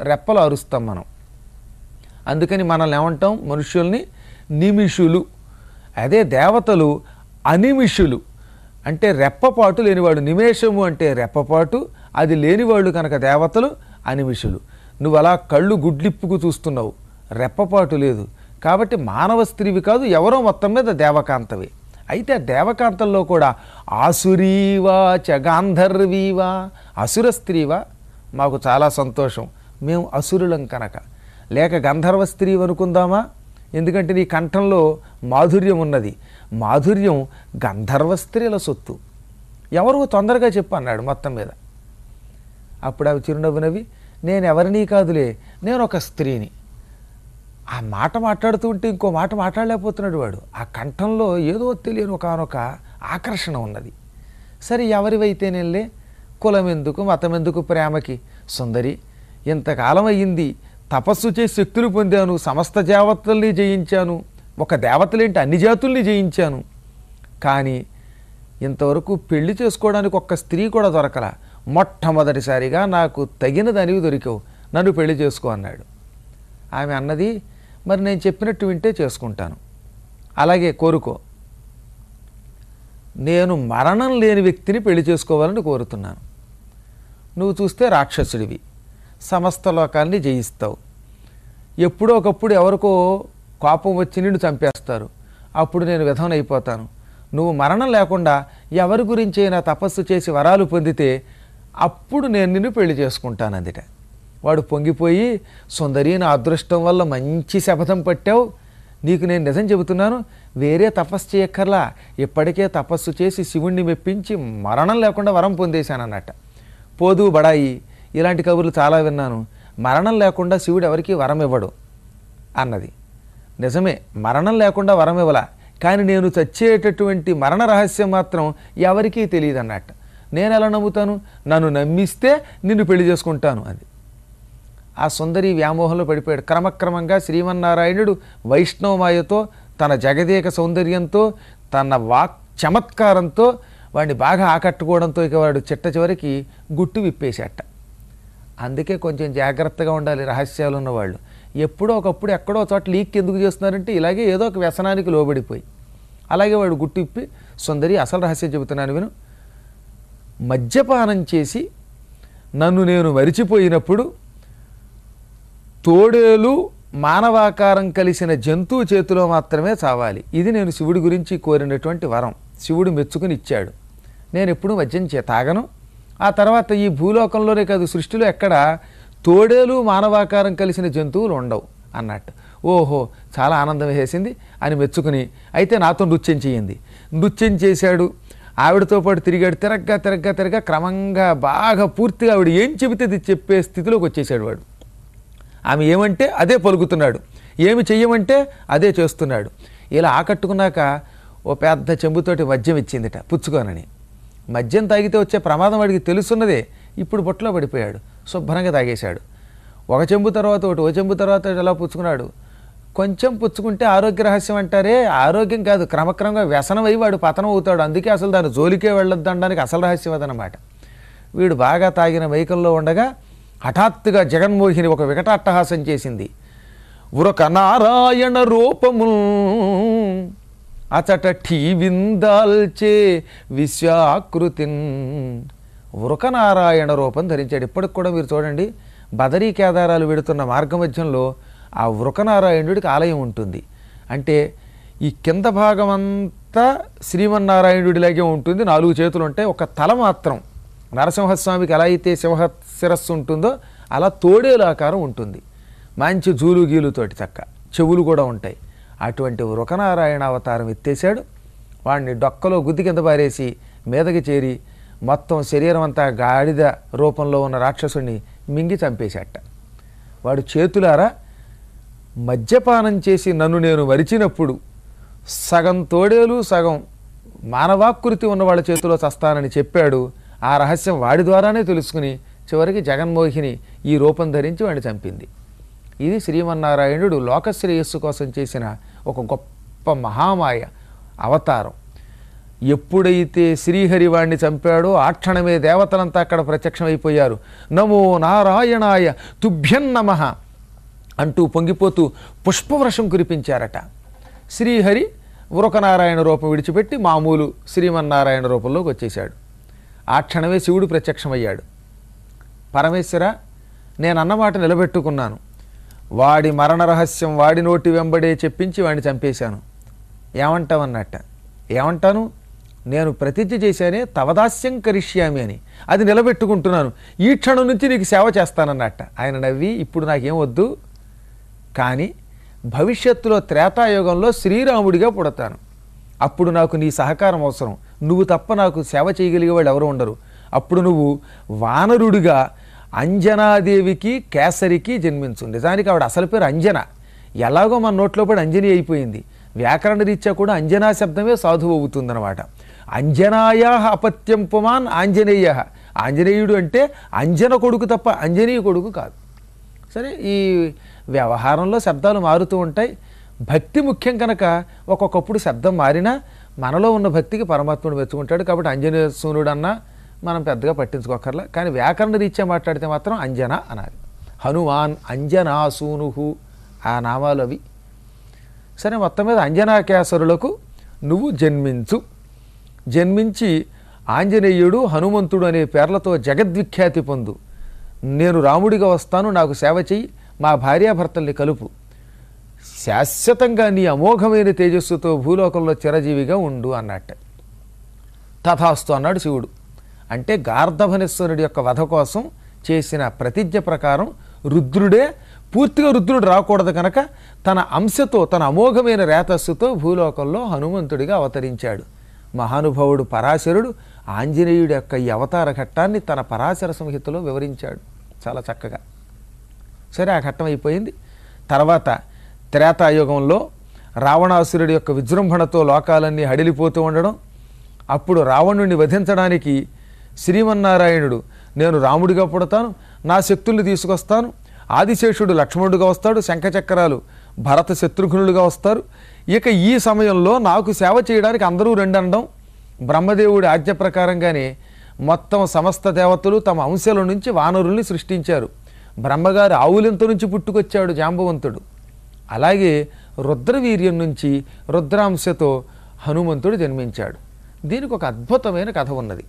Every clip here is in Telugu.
రెప్పలు అరుస్తాం మనం అందుకని మనల్ని ఏమంటాం మనుషుల్ని నిమిషులు అదే దేవతలు అనిమిషులు అంటే రెప్పపాటు లేనివాడు నిమేషము అంటే రెప్పపాటు అది లేనివాళ్ళు కనుక దేవతలు అనిమిషులు నువ్వు అలా కళ్ళు గుడ్లిప్పుకు చూస్తున్నావు రెప్పపాటు లేదు కాబట్టి మానవ స్త్రీవి కాదు ఎవరో మొత్తం మీద దేవకాంతవి అయితే ఆ దేవకాంతంలో కూడా ఆసురీవా చ గాంధర్వీవా అసుర స్త్రీవా మాకు చాలా సంతోషం మేము అసురులం కనుక లేక గంధర్వ స్త్రీ అనుకుందామా ఎందుకంటే నీ కంఠంలో మాధుర్యం ఉన్నది మాధుర్యం గంధర్వ స్త్రీల సొత్తు ఎవరు తొందరగా చెప్పు అన్నాడు మొత్తం మీద అప్పుడు అవి చిరునవ్వు నవ్వి నేను ఎవరినీ కాదులే నేను ఒక స్త్రీని ఆ మాట మాట్లాడుతూ ఉంటే ఇంకో మాట మాట్లాడలేకపోతున్నాడు వాడు ఆ కంఠంలో ఏదో తెలియని ఒకనొక ఆకర్షణ ఉన్నది సరే ఎవరివైతేనేలే కులం ఎందుకు మతం ఎందుకు ప్రేమకి సుందరి ఇంతకాలం అయ్యింది తపస్సు చేసి శక్తులు పొందాను సమస్త దేవతల్ని జయించాను ఒక దేవతలేంటి అన్ని జాతుల్ని జయించాను కానీ ఇంతవరకు పెళ్లి చేసుకోవడానికి ఒక్క స్త్రీ కూడా దొరకల మొట్టమొదటిసారిగా నాకు తగిన దానివి దొరికావు నన్ను పెళ్లి చేసుకో అన్నాడు ఆమె అన్నది మరి నేను చెప్పినట్టు వింటే చేసుకుంటాను అలాగే కోరుకో నేను మరణం లేని వ్యక్తిని పెళ్లి చేసుకోవాలని కోరుతున్నాను నువ్వు చూస్తే రాక్షసుడివి సమస్త లోకాల్ని జయిస్తావు ఎప్పుడో ఒకప్పుడు ఎవరికో కోపం వచ్చి నిన్ను చంపేస్తారు అప్పుడు నేను విధవనైపోతాను నువ్వు మరణం లేకుండా ఎవరి గురించైనా తపస్సు చేసి వరాలు పొందితే అప్పుడు నేను నిన్ను పెళ్లి చేసుకుంటాను అందుట వాడు పొంగిపోయి సుందరి నా అదృష్టం వల్ల మంచి శపథం పట్టావు నీకు నేను నిజం చెబుతున్నాను వేరే తపస్సు చేయక్కర్లా ఇప్పటికే తపస్సు చేసి శివుణ్ణి మెప్పించి మరణం లేకుండా వరం పొందేశానన్నట్ట పోదు బడాయి ఇలాంటి కబుర్లు చాలా విన్నాను మరణం లేకుండా శివుడు ఎవరికీ వరం ఇవ్వడు అన్నది నిజమే మరణం లేకుండా వరం ఇవ్వలా కానీ నేను చచ్చేటటువంటి మరణ రహస్యం మాత్రం ఎవరికీ తెలియదు అన్నట్టు నేను ఎలా నమ్ముతాను నన్ను నమ్మిస్తే నిన్ను పెళ్లి చేసుకుంటాను అది ఆ సుందరి వ్యామోహంలో పడిపోయాడు క్రమక్రమంగా శ్రీమన్నారాయణుడు వైష్ణవమాయతో తన జగదేక సౌందర్యంతో తన వాక్ చమత్కారంతో వాడిని బాగా ఆకట్టుకోవడంతో ఇక వాడు చిట్ట చివరికి గుట్టు విప్పేశాట అందుకే కొంచెం జాగ్రత్తగా ఉండాలి రహస్యాలు ఉన్నవాళ్ళు ఎప్పుడో ఒకప్పుడు ఎక్కడో చోట లీక్ ఎందుకు చేస్తున్నారంటే ఇలాగే ఏదో ఒక వ్యసనానికి లోబడిపోయి అలాగే వాడు గుట్టు విప్పి సుందరి అసలు రహస్యం చెబుతున్నాను విను మద్యపానం చేసి నన్ను నేను మరిచిపోయినప్పుడు తోడేలు మానవాకారం కలిసిన జంతువు చేతిలో మాత్రమే చావాలి ఇది నేను శివుడి గురించి కోరినటువంటి వరం శివుడు మెచ్చుకుని ఇచ్చాడు నేను ఎప్పుడూ మద్యం చే తాగను ఆ తర్వాత ఈ భూలోకంలోనే కాదు సృష్టిలో ఎక్కడ తోడేలు మానవాకారం కలిసిన జంతువులు ఉండవు అన్నట్టు ఓహో చాలా ఆనందం వేసింది అని మెచ్చుకుని అయితే నాతో నృత్యం చేయింది నృత్యం చేశాడు ఆవిడతో పాటు తిరిగాడు తిరగ్గా తిరగ్గా తిరగ్గా క్రమంగా బాగా పూర్తిగా ఆవిడ ఏం చెబితే అది చెప్పే స్థితిలోకి వచ్చేసాడు వాడు ఆమె ఏమంటే అదే పలుకుతున్నాడు ఏమి చెయ్యమంటే అదే చేస్తున్నాడు ఇలా ఆకట్టుకున్నాక ఓ పెద్ద చెంబుతోటి మద్యం ఇచ్చిందిట పుచ్చుకోనని మద్యం తాగితే వచ్చే ప్రమాదం వాడికి తెలుసున్నదే ఇప్పుడు బొట్లో పడిపోయాడు శుభ్రంగా తాగేశాడు ఒక చెంబు తర్వాత ఒకటి ఓ చెంబు తర్వాత ఒకటి అలా పుచ్చుకున్నాడు కొంచెం పుచ్చుకుంటే ఆరోగ్య రహస్యం అంటారే ఆరోగ్యం కాదు క్రమక్రమంగా వ్యసనం అయి వాడు పతనం అవుతాడు అందుకే అసలు దాని జోలికే వెళ్ళొద్దనడానికి అసలు రహస్యం అదనమాట వీడు బాగా తాగిన మైకంలో ఉండగా హఠాత్తుగా జగన్మోహిని ఒక వికటాట్టహాసం చేసింది ఉరక నారాయణ రూపము అచట ఠీవిందాల్చే విశ్వాకృతిన్ ఉరక నారాయణ రూపం ధరించాడు ఇప్పటికి కూడా మీరు చూడండి బదరీ కేదారాలు వెడుతున్న మార్గమధ్యంలో ఆ వృకనారాయణుడికి ఆలయం ఉంటుంది అంటే ఈ కింద భాగం అంతా శ్రీమన్నారాయణుడిలాగే ఉంటుంది నాలుగు చేతులు ఉంటాయి ఒక తల మాత్రం నరసింహస్వామికి ఎలా అయితే సింహ శిరస్సు ఉంటుందో అలా తోడేలు ఆకారం ఉంటుంది మంచి జూలు గీలుతోటి చక్క చెవులు కూడా ఉంటాయి అటువంటి వృకనారాయణ అవతారం ఎత్తేసాడు వాడిని డొక్కలో గుద్ది కింద పారేసి మీదకి చేరి మొత్తం శరీరం అంతా గాడిద రూపంలో ఉన్న రాక్షసుని మింగి చంపేశాట వాడు చేతులారా మద్యపానం చేసి నన్ను నేను మరిచినప్పుడు సగం తోడేలు సగం మానవాకృతి ఉన్న వాళ్ళ చేతిలో చస్తానని చెప్పాడు ఆ రహస్యం వాడి ద్వారానే తెలుసుకుని చివరికి జగన్మోహిని ఈ రూపం ధరించి వాడిని చంపింది ఇది శ్రీమన్నారాయణుడు లోకశ్రేయస్సు కోసం చేసిన ఒక గొప్ప మహామాయ అవతారం ఎప్పుడైతే శ్రీహరి వాణ్ణి చంపాడో ఆ క్షణమే దేవతలంతా అక్కడ ప్రత్యక్షమైపోయారు నమో నారాయణాయ తుభ్యం నమః అంటూ పొంగిపోతూ పుష్పవృషం కురిపించారట శ్రీహరి వృకనారాయణ రూపం విడిచిపెట్టి మామూలు శ్రీమన్నారాయణ రూపంలోకి వచ్చేశాడు ఆ క్షణమే శివుడు ప్రత్యక్షమయ్యాడు పరమేశ్వర నేను అన్నమాట నిలబెట్టుకున్నాను వాడి మరణ రహస్యం వాడి నోటి వెంబడే చెప్పించి వాడిని చంపేశాను ఏమంటావన్నట్ట ఏమంటాను నేను ప్రతిజ్ఞ చేశానే తవదాస్యం కరిష్యామి అని అది నిలబెట్టుకుంటున్నాను ఈ క్షణం నుంచి నీకు సేవ చేస్తానన్నట్ట ఆయన నవ్వి ఇప్పుడు నాకేం వద్దు కానీ భవిష్యత్తులో త్రేతాయుగంలో శ్రీరాముడిగా పుడతాను అప్పుడు నాకు నీ సహకారం అవసరం నువ్వు తప్ప నాకు సేవ చేయగలిగే వాళ్ళు ఎవరు ఉండరు అప్పుడు నువ్వు వానరుడిగా అంజనాదేవికి కేసరికి జన్మించు నిజానికి ఆవిడ అసలు పేరు అంజన ఎలాగో మన నోట్లో పడి అంజని అయిపోయింది వ్యాకరణ రీత్యా కూడా అంజనా శబ్దమే సాధువు అవుతుందన్నమాట అంజనాయా అపత్యం పుమాన్ ఆంజనేయ ఆంజనేయుడు అంటే అంజన కొడుకు తప్ప అంజనీయ కొడుకు కాదు సరే ఈ వ్యవహారంలో శబ్దాలు మారుతూ ఉంటాయి భక్తి ముఖ్యం కనుక ఒక్కొక్కప్పుడు శబ్దం మారినా మనలో ఉన్న భక్తికి పరమాత్ముడు మెచ్చుకుంటాడు కాబట్టి అంజనేయ సూనుడు అన్నా మనం పెద్దగా పట్టించుకోకర్లా కానీ వ్యాకరణ రీత్యా మాట్లాడితే మాత్రం అంజన అనాలి హనుమాన్ అంజనాసూనుహు ఆ నామాలు అవి సరే మొత్తం మీద అంజనాకేసరులకు నువ్వు జన్మించు జన్మించి ఆంజనేయుడు హనుమంతుడు అనే పేర్లతో జగద్విఖ్యాతి పొందు నేను రాముడిగా వస్తాను నాకు సేవ చెయ్యి మా భార్యాభర్తల్ని కలుపు శాశ్వతంగా నీ అమోఘమైన తేజస్సుతో భూలోకంలో చిరజీవిగా ఉండు అన్నట్ట తథాస్తు అన్నాడు శివుడు అంటే గార్ధభనేశ్వరుడి యొక్క వధ కోసం చేసిన ప్రతిజ్ఞ ప్రకారం రుద్రుడే పూర్తిగా రుద్రుడు రాకూడదు కనుక తన అంశతో తన అమోఘమైన రేతస్సుతో భూలోకంలో హనుమంతుడిగా అవతరించాడు మహానుభావుడు పరాశరుడు ఆంజనేయుడి యొక్క ఈ అవతార ఘట్టాన్ని తన పరాశర సంహితలో వివరించాడు చాలా చక్కగా సరే ఆ ఘట్టం అయిపోయింది తర్వాత త్రేతాయుగంలో రావణాసురుడి యొక్క విజృంభణతో లోకాలన్నీ హడిలిపోతూ ఉండడం అప్పుడు రావణుడిని వధించడానికి శ్రీమన్నారాయణుడు నేను రాముడిగా పుడతాను నా శక్తుల్ని తీసుకొస్తాను ఆదిశేషుడు లక్ష్మణుడిగా వస్తాడు శంఖచక్రాలు భరత శత్రుఘ్నులుగా వస్తారు ఇక ఈ సమయంలో నాకు సేవ చేయడానికి అందరూ రెండనడం బ్రహ్మదేవుడి ఆజ్ఞ ప్రకారంగానే మొత్తం సమస్త దేవతలు తమ అంశాల నుంచి వానరుల్ని సృష్టించారు బ్రహ్మగారి ఆవులింత నుంచి పుట్టుకొచ్చాడు జాంబవంతుడు అలాగే రుద్రవీర్యం నుంచి రుద్రాంశతో హనుమంతుడు జన్మించాడు దీనికి ఒక అద్భుతమైన కథ ఉన్నది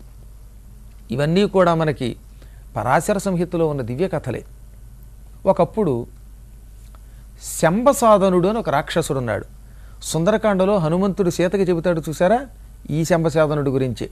ఇవన్నీ కూడా మనకి పరాశర సంహితలో ఉన్న దివ్య కథలే ఒకప్పుడు శంబసాధనుడు అని ఒక రాక్షసుడు ఉన్నాడు సుందరకాండలో హనుమంతుడు సీతకి చెబుతాడు చూసారా ఈ శంబసాధనుడి గురించి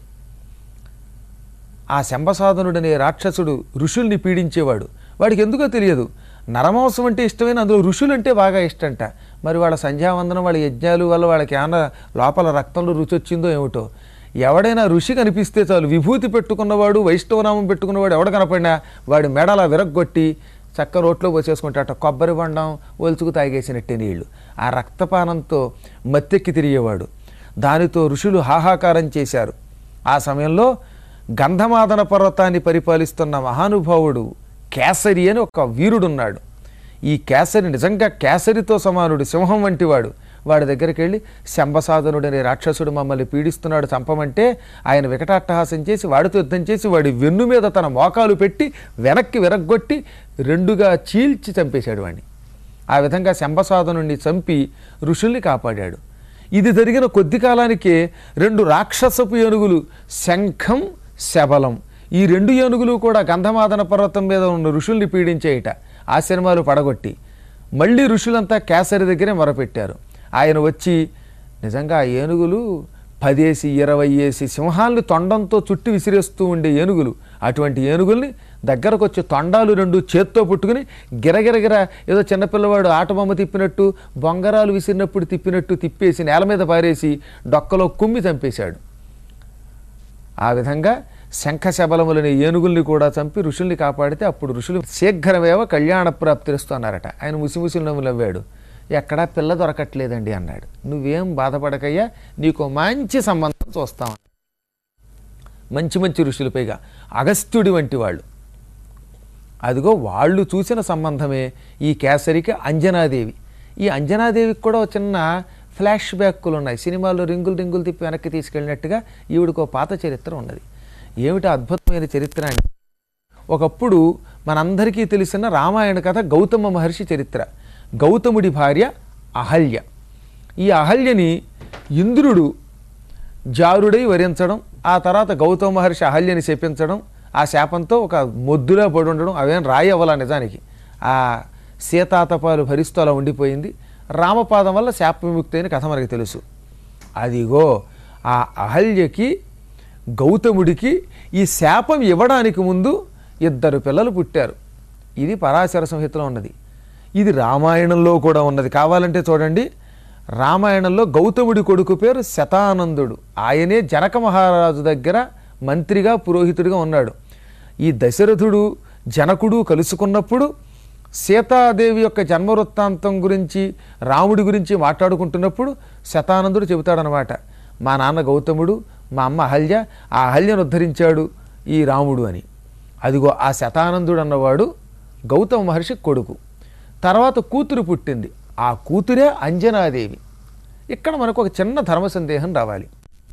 ఆ శంబసాధనుడు అనే రాక్షసుడు ఋషుల్ని పీడించేవాడు వాడికి ఎందుకో తెలియదు నరమాంసం అంటే ఇష్టమైన అందులో ఋషులు అంటే బాగా ఇష్టంట మరి వాళ్ళ సంధ్యావందనం వాళ్ళ యజ్ఞాలు వల్ల వాళ్ళకి ఏమన్నా లోపల రక్తంలో రుచి వచ్చిందో ఏమిటో ఎవడైనా ఋషి కనిపిస్తే చాలు విభూతి పెట్టుకున్నవాడు వైష్ణవనామం పెట్టుకున్నవాడు ఎవడ కనపడినా వాడి మెడలా విరగ్గొట్టి చక్క రోట్లో పోసేసుకుంటాట కొబ్బరి బండం ఒలుచుకు తాగేసినట్టే నీళ్లు ఆ రక్తపానంతో మత్తెక్కి తిరిగేవాడు దానితో ఋషులు హాహాకారం చేశారు ఆ సమయంలో గంధమాదన పర్వతాన్ని పరిపాలిస్తున్న మహానుభావుడు కేసరి అని ఒక వీరుడున్నాడు ఈ కేసరి నిజంగా కేసరితో సమానుడు సింహం వంటివాడు వాడి దగ్గరికి వెళ్ళి శంబసాధనుడు అనే రాక్షసుడు మమ్మల్ని పీడిస్తున్నాడు చంపమంటే ఆయన వికటాట్టహాసం చేసి వాడితో యుద్ధం చేసి వాడి వెన్ను మీద తన మోకాలు పెట్టి వెనక్కి విరగ్గొట్టి రెండుగా చీల్చి చంపేశాడు వాడిని ఆ విధంగా శంబసాధనుడిని చంపి ఋషుల్ని కాపాడాడు ఇది జరిగిన కొద్ది కాలానికే రెండు రాక్షసపు ఏనుగులు శంఖం శబలం ఈ రెండు ఏనుగులు కూడా గంధమాదన పర్వతం మీద ఉన్న ఋషుల్ని పీడించేయట ఆశ్రమాలు పడగొట్టి మళ్ళీ ఋషులంతా కేసరి దగ్గరే మొరపెట్టారు ఆయన వచ్చి నిజంగా ఆ ఏనుగులు పదేసి ఇరవై వేసి సింహాల్ని తొండంతో చుట్టి విసిరేస్తూ ఉండే ఏనుగులు అటువంటి ఏనుగుల్ని దగ్గరకు వచ్చి తొండాలు రెండు చేత్తో పుట్టుకుని గిరగిరగిర ఏదో చిన్నపిల్లవాడు ఆటబొమ్మ తిప్పినట్టు బొంగరాలు విసిరినప్పుడు తిప్పినట్టు తిప్పేసి నేల మీద పారేసి డొక్కలో కుమ్మి చంపేశాడు ఆ విధంగా శంఖశబలములని ఏనుగుల్ని కూడా చంపి ఋషుల్ని కాపాడితే అప్పుడు ఋషులు శీఘ్రమేవ కళ్యాణ ప్రాప్తిస్తూ అన్నారట ఆయన ముసిముసి నవ్వు నవ్వాడు ఎక్కడా పిల్ల దొరకట్లేదండి అన్నాడు నువ్వేం బాధపడకయ్యా నీకు మంచి సంబంధం చూస్తాం మంచి మంచి ఋషులు పైగా అగస్త్యుడి వంటి వాళ్ళు అదిగో వాళ్ళు చూసిన సంబంధమే ఈ కేసరికి అంజనాదేవి ఈ అంజనాదేవికి కూడా ఒక చిన్న ఫ్లాష్ బ్యాక్లు ఉన్నాయి సినిమాల్లో రింగులు రింగులు తిప్పి వెనక్కి తీసుకెళ్ళినట్టుగా ఈవిడికో పాత చరిత్ర ఉన్నది ఏమిటి అద్భుతమైన చరిత్ర అంటే ఒకప్పుడు మనందరికీ తెలిసిన రామాయణ కథ గౌతమ మహర్షి చరిత్ర గౌతముడి భార్య అహల్య ఈ అహల్యని ఇంద్రుడు జారుడై వరించడం ఆ తర్వాత గౌతమ మహర్షి అహల్యని శపించడం ఆ శాపంతో ఒక మొద్దులా పడి ఉండడం అవేం రాయి అవ్వాల నిజానికి ఆ సీతాతపాలు భరిస్తూ అలా ఉండిపోయింది రామపాదం వల్ల శాప విముక్తి అయిన కథ మనకి తెలుసు అదిగో ఆ అహల్యకి గౌతముడికి ఈ శాపం ఇవ్వడానికి ముందు ఇద్దరు పిల్లలు పుట్టారు ఇది పరాశర సంహితలో ఉన్నది ఇది రామాయణంలో కూడా ఉన్నది కావాలంటే చూడండి రామాయణంలో గౌతముడి కొడుకు పేరు శతానందుడు ఆయనే జనక మహారాజు దగ్గర మంత్రిగా పురోహితుడిగా ఉన్నాడు ఈ దశరథుడు జనకుడు కలుసుకున్నప్పుడు సీతాదేవి యొక్క జన్మవృత్తాంతం గురించి రాముడి గురించి మాట్లాడుకుంటున్నప్పుడు శతానందుడు చెబుతాడనమాట మా నాన్న గౌతముడు మా అమ్మ అహల్య ఆ అహల్యను ఉద్ధరించాడు ఈ రాముడు అని అదిగో ఆ శతానందుడు అన్నవాడు గౌతమ మహర్షి కొడుకు తర్వాత కూతురు పుట్టింది ఆ కూతురే అంజనాదేవి ఇక్కడ మనకు ఒక చిన్న ధర్మ సందేహం రావాలి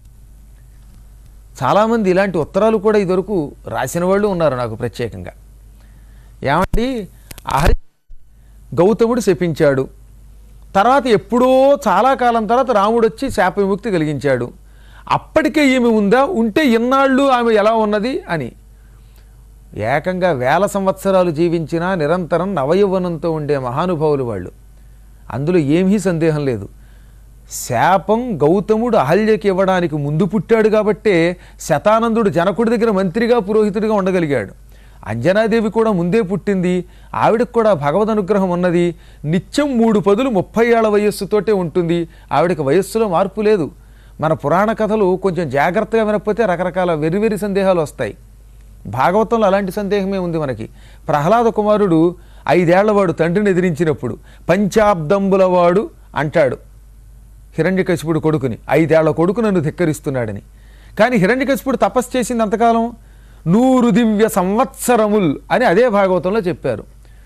చాలామంది ఇలాంటి ఉత్తరాలు కూడా ఇదివరకు రాసిన వాళ్ళు ఉన్నారు నాకు ప్రత్యేకంగా ఏమండి అహల్య గౌతముడు శపించాడు తర్వాత ఎప్పుడో చాలా కాలం తర్వాత రాముడు వచ్చి శాప విముక్తి కలిగించాడు అప్పటికే ఈమె ఉందా ఉంటే ఇన్నాళ్ళు ఆమె ఎలా ఉన్నది అని ఏకంగా వేల సంవత్సరాలు జీవించినా నిరంతరం నవయౌవనంతో ఉండే మహానుభావులు వాళ్ళు అందులో ఏమీ సందేహం లేదు శాపం గౌతముడు అహల్యకి ఇవ్వడానికి ముందు పుట్టాడు కాబట్టే శతానందుడు జనకుడి దగ్గర మంత్రిగా పురోహితుడిగా ఉండగలిగాడు అంజనాదేవి కూడా ముందే పుట్టింది ఆవిడకు కూడా భగవద్ అనుగ్రహం ఉన్నది నిత్యం మూడు పదులు ముప్పై ఏళ్ల వయస్సుతోటే ఉంటుంది ఆవిడకి వయస్సులో మార్పు లేదు మన పురాణ కథలు కొంచెం జాగ్రత్తగా వినకపోతే రకరకాల వెరివెరి సందేహాలు వస్తాయి భాగవతంలో అలాంటి సందేహమే ఉంది మనకి ప్రహ్లాద కుమారుడు ఐదేళ్లవాడు తండ్రిని ఎదిరించినప్పుడు పంచాబ్దంబులవాడు అంటాడు హిరణ్యకశిపుడు కొడుకుని ఐదేళ్ల కొడుకు నన్ను ధిక్కరిస్తున్నాడని కానీ హిరణ్యకశిపుడు తపస్సు చేసింది అంతకాలం నూరు దివ్య సంవత్సరముల్ అని అదే భాగవతంలో చెప్పారు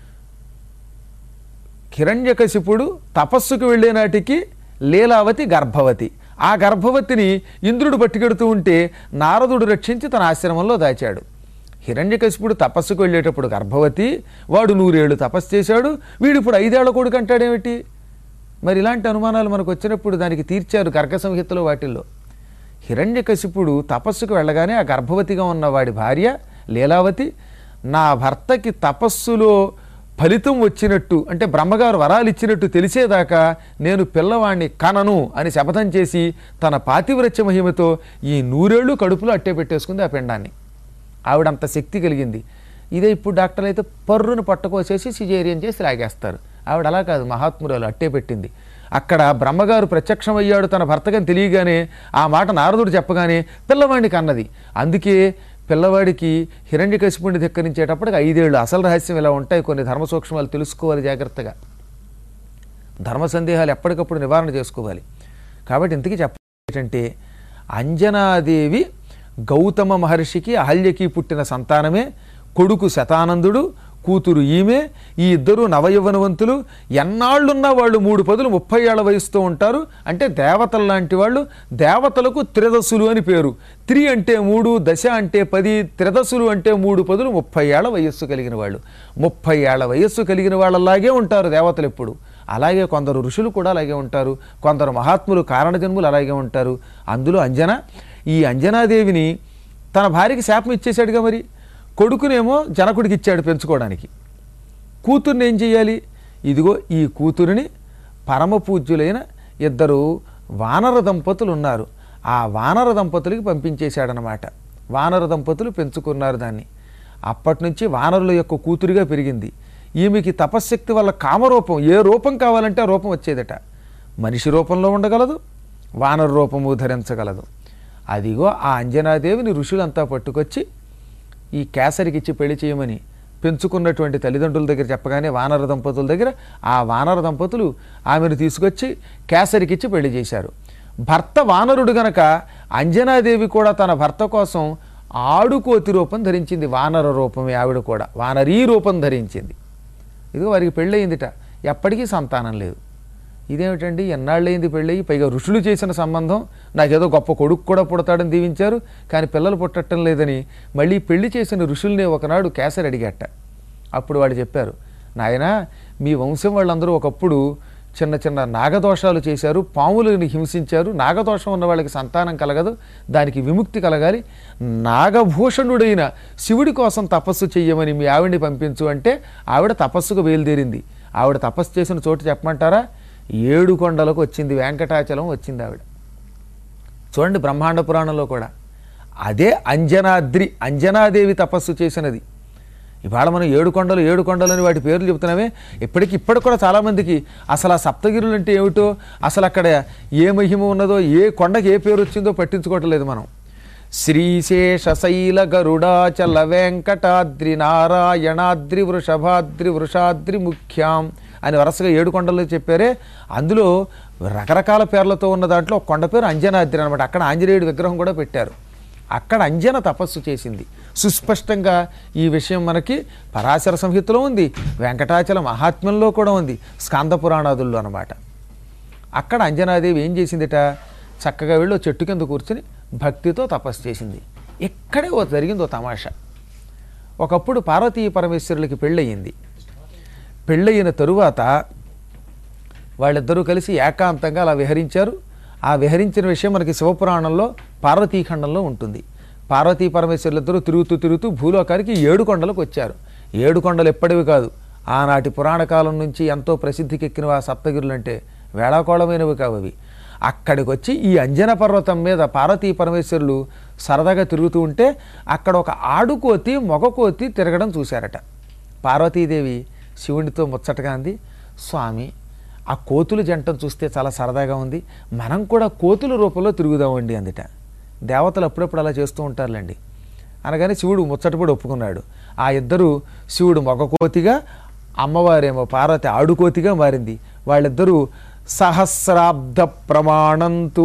హిరణ్యకశిపుడు తపస్సుకు వెళ్ళే నాటికి లీలావతి గర్భవతి ఆ గర్భవతిని ఇంద్రుడు పట్టుకెడుతూ ఉంటే నారదుడు రక్షించి తన ఆశ్రమంలో దాచాడు హిరణ్యకశిపుడు తపస్సుకు వెళ్ళేటప్పుడు గర్భవతి వాడు నూరేళ్ళు తపస్సు చేశాడు వీడు ఇప్పుడు ఐదేళ్ల కొడుకు అంటాడేమిటి మరి ఇలాంటి అనుమానాలు మనకు వచ్చినప్పుడు దానికి తీర్చారు గర్గ సంహితలో వాటిల్లో హిరణ్యకశిపుడు తపస్సుకు వెళ్ళగానే ఆ గర్భవతిగా ఉన్న వాడి భార్య లీలావతి నా భర్తకి తపస్సులో ఫలితం వచ్చినట్టు అంటే బ్రహ్మగారు వరాలు ఇచ్చినట్టు తెలిసేదాకా నేను పిల్లవాణ్ణి కనను అని శపథం చేసి తన పాతివ్రత్య మహిమతో ఈ నూరేళ్లు కడుపులో అట్టే పెట్టేసుకుంది ఆ పిండాన్ని ఆవిడంత శక్తి కలిగింది ఇదే ఇప్పుడు డాక్టర్లు అయితే పర్రును పట్టుకోసేసి సిజేరియన్ చేసి లాగేస్తారు ఆవిడ అలా కాదు మహాత్మురాలు అట్టే పెట్టింది అక్కడ బ్రహ్మగారు ప్రత్యక్షమయ్యాడు తన భర్తకని తెలియగానే ఆ మాట నారదుడు చెప్పగానే పిల్లవాడికి అన్నది అందుకే పిల్లవాడికి హిరణ్యకశిపుణ్ణి ధిక్కరించేటప్పటికి ఐదేళ్ళు అసలు రహస్యం ఇలా ఉంటాయి కొన్ని ధర్మ సూక్ష్మాలు తెలుసుకోవాలి జాగ్రత్తగా ధర్మ సందేహాలు ఎప్పటికప్పుడు నివారణ చేసుకోవాలి కాబట్టి ఇంతకీ చెప్ప ఏంటంటే అంజనాదేవి గౌతమ మహర్షికి అహల్యకి పుట్టిన సంతానమే కొడుకు శతానందుడు కూతురు ఈమె ఈ ఇద్దరు నవయవనవంతులు ఎన్నాళ్ళున్నా వాళ్ళు మూడు పదులు ముప్పై ఏళ్ల వయసుతో ఉంటారు అంటే దేవతల లాంటి వాళ్ళు దేవతలకు త్రిదశులు అని పేరు త్రి అంటే మూడు దశ అంటే పది త్రిదశులు అంటే మూడు పదులు ముప్పై ఏళ్ల వయస్సు కలిగిన వాళ్ళు ముప్పై ఏళ్ల వయస్సు కలిగిన వాళ్ళలాగే ఉంటారు దేవతలు ఎప్పుడు అలాగే కొందరు ఋషులు కూడా అలాగే ఉంటారు కొందరు మహాత్ములు కారణజన్ములు అలాగే ఉంటారు అందులో అంజన ఈ అంజనాదేవిని తన భార్యకి శాపం ఇచ్చేశాడుగా మరి కొడుకునేమో జనకుడికి ఇచ్చాడు పెంచుకోవడానికి కూతుర్ని ఏం చేయాలి ఇదిగో ఈ కూతురిని పరమ పూజ్యులైన ఇద్దరు వానర దంపతులు ఉన్నారు ఆ వానర దంపతులకి పంపించేశాడనమాట వానర దంపతులు పెంచుకున్నారు దాన్ని అప్పటి నుంచి వానరుల యొక్క కూతురిగా పెరిగింది ఈమెకి తపశ్శక్తి వల్ల కామరూపం ఏ రూపం కావాలంటే ఆ రూపం వచ్చేదట మనిషి రూపంలో ఉండగలదు వానర రూపము ధరించగలదు అదిగో ఆ అంజనాదేవిని ఋషులంతా పట్టుకొచ్చి ఈ కేసరికి ఇచ్చి పెళ్లి చేయమని పెంచుకున్నటువంటి తల్లిదండ్రుల దగ్గర చెప్పగానే వానర దంపతుల దగ్గర ఆ వానర దంపతులు ఆమెను తీసుకొచ్చి కేసరికిచ్చి పెళ్లి చేశారు భర్త వానరుడు గనక అంజనాదేవి కూడా తన భర్త కోసం ఆడుకోతి రూపం ధరించింది వానర రూపమే ఆవిడ కూడా వానరీ రూపం ధరించింది ఇదిగో వారికి పెళ్ళయిందిట ఎప్పటికీ సంతానం లేదు ఇదేమిటండి ఎన్నాళ్ళైంది పెళ్ళయి పైగా ఋషులు చేసిన సంబంధం నాకేదో గొప్ప కొడుకు కూడా పుడతాడని దీవించారు కానీ పిల్లలు పుట్టడం లేదని మళ్ళీ పెళ్లి చేసిన ఋషుల్ని ఒకనాడు కేసరి అడిగట అప్పుడు వాడు చెప్పారు నాయనా మీ వంశం వాళ్ళందరూ ఒకప్పుడు చిన్న చిన్న నాగదోషాలు చేశారు పాములను హింసించారు నాగదోషం ఉన్న వాళ్ళకి సంతానం కలగదు దానికి విముక్తి కలగాలి నాగభూషణుడైన శివుడి కోసం తపస్సు చెయ్యమని మీ ఆవిడ్ని పంపించు అంటే ఆవిడ తపస్సుకు బయలుదేరింది ఆవిడ తపస్సు చేసిన చోటు చెప్పమంటారా ఏడు కొండలకు వచ్చింది వెంకటాచలం వచ్చింది ఆవిడ చూడండి బ్రహ్మాండ పురాణంలో కూడా అదే అంజనాద్రి అంజనాదేవి తపస్సు చేసినది ఇవాళ మనం ఏడు కొండలు ఏడు కొండలు అని వాటి పేర్లు చెబుతున్నామే ఇప్పటికి ఇప్పటికి కూడా చాలామందికి అసలు ఆ సప్తగిరులు అంటే ఏమిటో అసలు అక్కడ ఏ మహిమ ఉన్నదో ఏ కొండకి ఏ పేరు వచ్చిందో పట్టించుకోవట్లేదు మనం శ్రీశేష శైల గరుడాచల వెంకటాద్రి నారాయణాద్రి వృషభాద్రి వృషాద్రి ముఖ్యాం అని వరుసగా ఏడు కొండలు చెప్పారే అందులో రకరకాల పేర్లతో ఉన్న దాంట్లో ఒక కొండ పేరు అంజనాద్రి అనమాట అక్కడ ఆంజనేయుడి విగ్రహం కూడా పెట్టారు అక్కడ అంజన తపస్సు చేసింది సుస్పష్టంగా ఈ విషయం మనకి పరాశర సంహితలో ఉంది వెంకటాచల మహాత్మ్యంలో కూడా ఉంది స్కాంద పురాణాదుల్లో అనమాట అక్కడ అంజనాదేవి ఏం చేసిందిట చక్కగా వెళ్ళి ఓ చెట్టు కింద కూర్చుని భక్తితో తపస్సు చేసింది ఇక్కడే ఓ జరిగింది ఓ తమాషా ఒకప్పుడు పార్వతీ పరమేశ్వరులకి పెళ్ళయింది పెళ్ళయిన తరువాత వాళ్ళిద్దరూ కలిసి ఏకాంతంగా అలా విహరించారు ఆ విహరించిన విషయం మనకి శివపురాణంలో పార్వతీఖండంలో ఉంటుంది పార్వతీ పరమేశ్వరులిద్దరూ తిరుగుతూ తిరుగుతూ భూలోకానికి ఏడు కొండలకు వచ్చారు ఏడు కొండలు ఎప్పటివి కాదు ఆనాటి పురాణ కాలం నుంచి ఎంతో ప్రసిద్ధికెక్కిన ఆ సప్తగిరులు అంటే వేళాకోళమైనవి కావు అవి అక్కడికి వచ్చి ఈ అంజన పర్వతం మీద పార్వతీ పరమేశ్వరులు సరదాగా తిరుగుతూ ఉంటే అక్కడ ఒక ఆడుకోతి మొగకోతి తిరగడం చూశారట పార్వతీదేవి శివునితో ముచ్చటగా అంది స్వామి ఆ కోతుల జంటను చూస్తే చాలా సరదాగా ఉంది మనం కూడా కోతుల రూపంలో తిరుగుదామండి అందుట దేవతలు అప్పుడప్పుడు అలా చేస్తూ ఉంటారులేండి అనగానే శివుడు ముచ్చటపడి ఒప్పుకున్నాడు ఆ ఇద్దరు శివుడు మగకోతిగా అమ్మవారేమో పార్వతి ఆడుకోతిగా మారింది వాళ్ళిద్దరూ సహస్రాబ్ద ప్రమాణంతు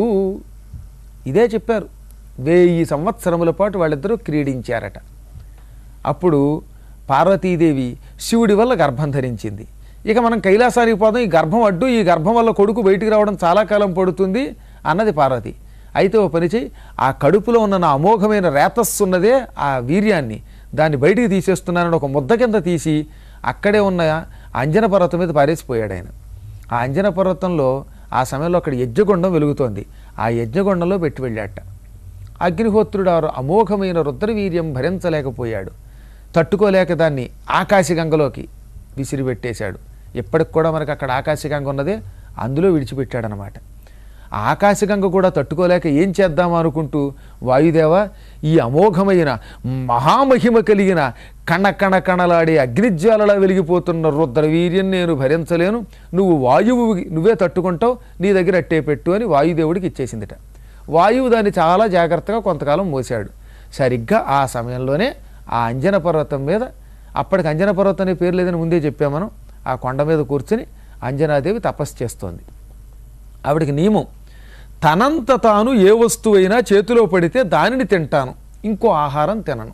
ఇదే చెప్పారు వెయ్యి సంవత్సరముల పాటు వాళ్ళిద్దరూ క్రీడించారట అప్పుడు పార్వతీదేవి శివుడి వల్ల గర్భం ధరించింది ఇక మనం కైలాసానికి పోదాం ఈ గర్భం అడ్డు ఈ గర్భం వల్ల కొడుకు బయటికి రావడం చాలా కాలం పడుతుంది అన్నది పార్వతి అయితే ఓ పని చేయి ఆ కడుపులో ఉన్న నా అమోఘమైన రేతస్సు ఉన్నదే ఆ వీర్యాన్ని దాన్ని బయటికి తీసేస్తున్నానని ఒక ముద్ద కింద తీసి అక్కడే ఉన్న అంజన పర్వతం మీద పారేసిపోయాడు ఆయన ఆ అంజన పర్వతంలో ఆ సమయంలో అక్కడ యజ్ఞగుండం వెలుగుతోంది ఆ యజ్ఞగుండంలో పెట్టి వెళ్ళాట అగ్నిహోత్రుడు ఆ అమోఘమైన రుద్రవీర్యం భరించలేకపోయాడు తట్టుకోలేక దాన్ని ఆకాశగంగలోకి విసిరిపెట్టేశాడు ఇప్పటికి కూడా మనకు అక్కడ ఆకాశగంగ ఉన్నదే అందులో విడిచిపెట్టాడనమాట ఆ ఆకాశగంగ కూడా తట్టుకోలేక ఏం చేద్దాం అనుకుంటూ వాయుదేవ ఈ అమోఘమైన మహామహిమ కలిగిన కణ కణ కణలాడే అగ్నిజ్వాలలా వెలిగిపోతున్న రుద్రవీర్యం నేను భరించలేను నువ్వు వాయువు నువ్వే తట్టుకుంటావు నీ దగ్గర అట్టే పెట్టు అని వాయుదేవుడికి ఇచ్చేసిందిట వాయువు దాన్ని చాలా జాగ్రత్తగా కొంతకాలం మోసాడు సరిగ్గా ఆ సమయంలోనే ఆ అంజన పర్వతం మీద అప్పటికి అంజన పర్వతం అనే పేరు లేదని ముందే చెప్పాం మనం ఆ కొండ మీద కూర్చుని అంజనాదేవి తపస్సు చేస్తోంది ఆవిడకి నియమం తనంత తాను ఏ వస్తువైనా చేతిలో పడితే దానిని తింటాను ఇంకో ఆహారం తినను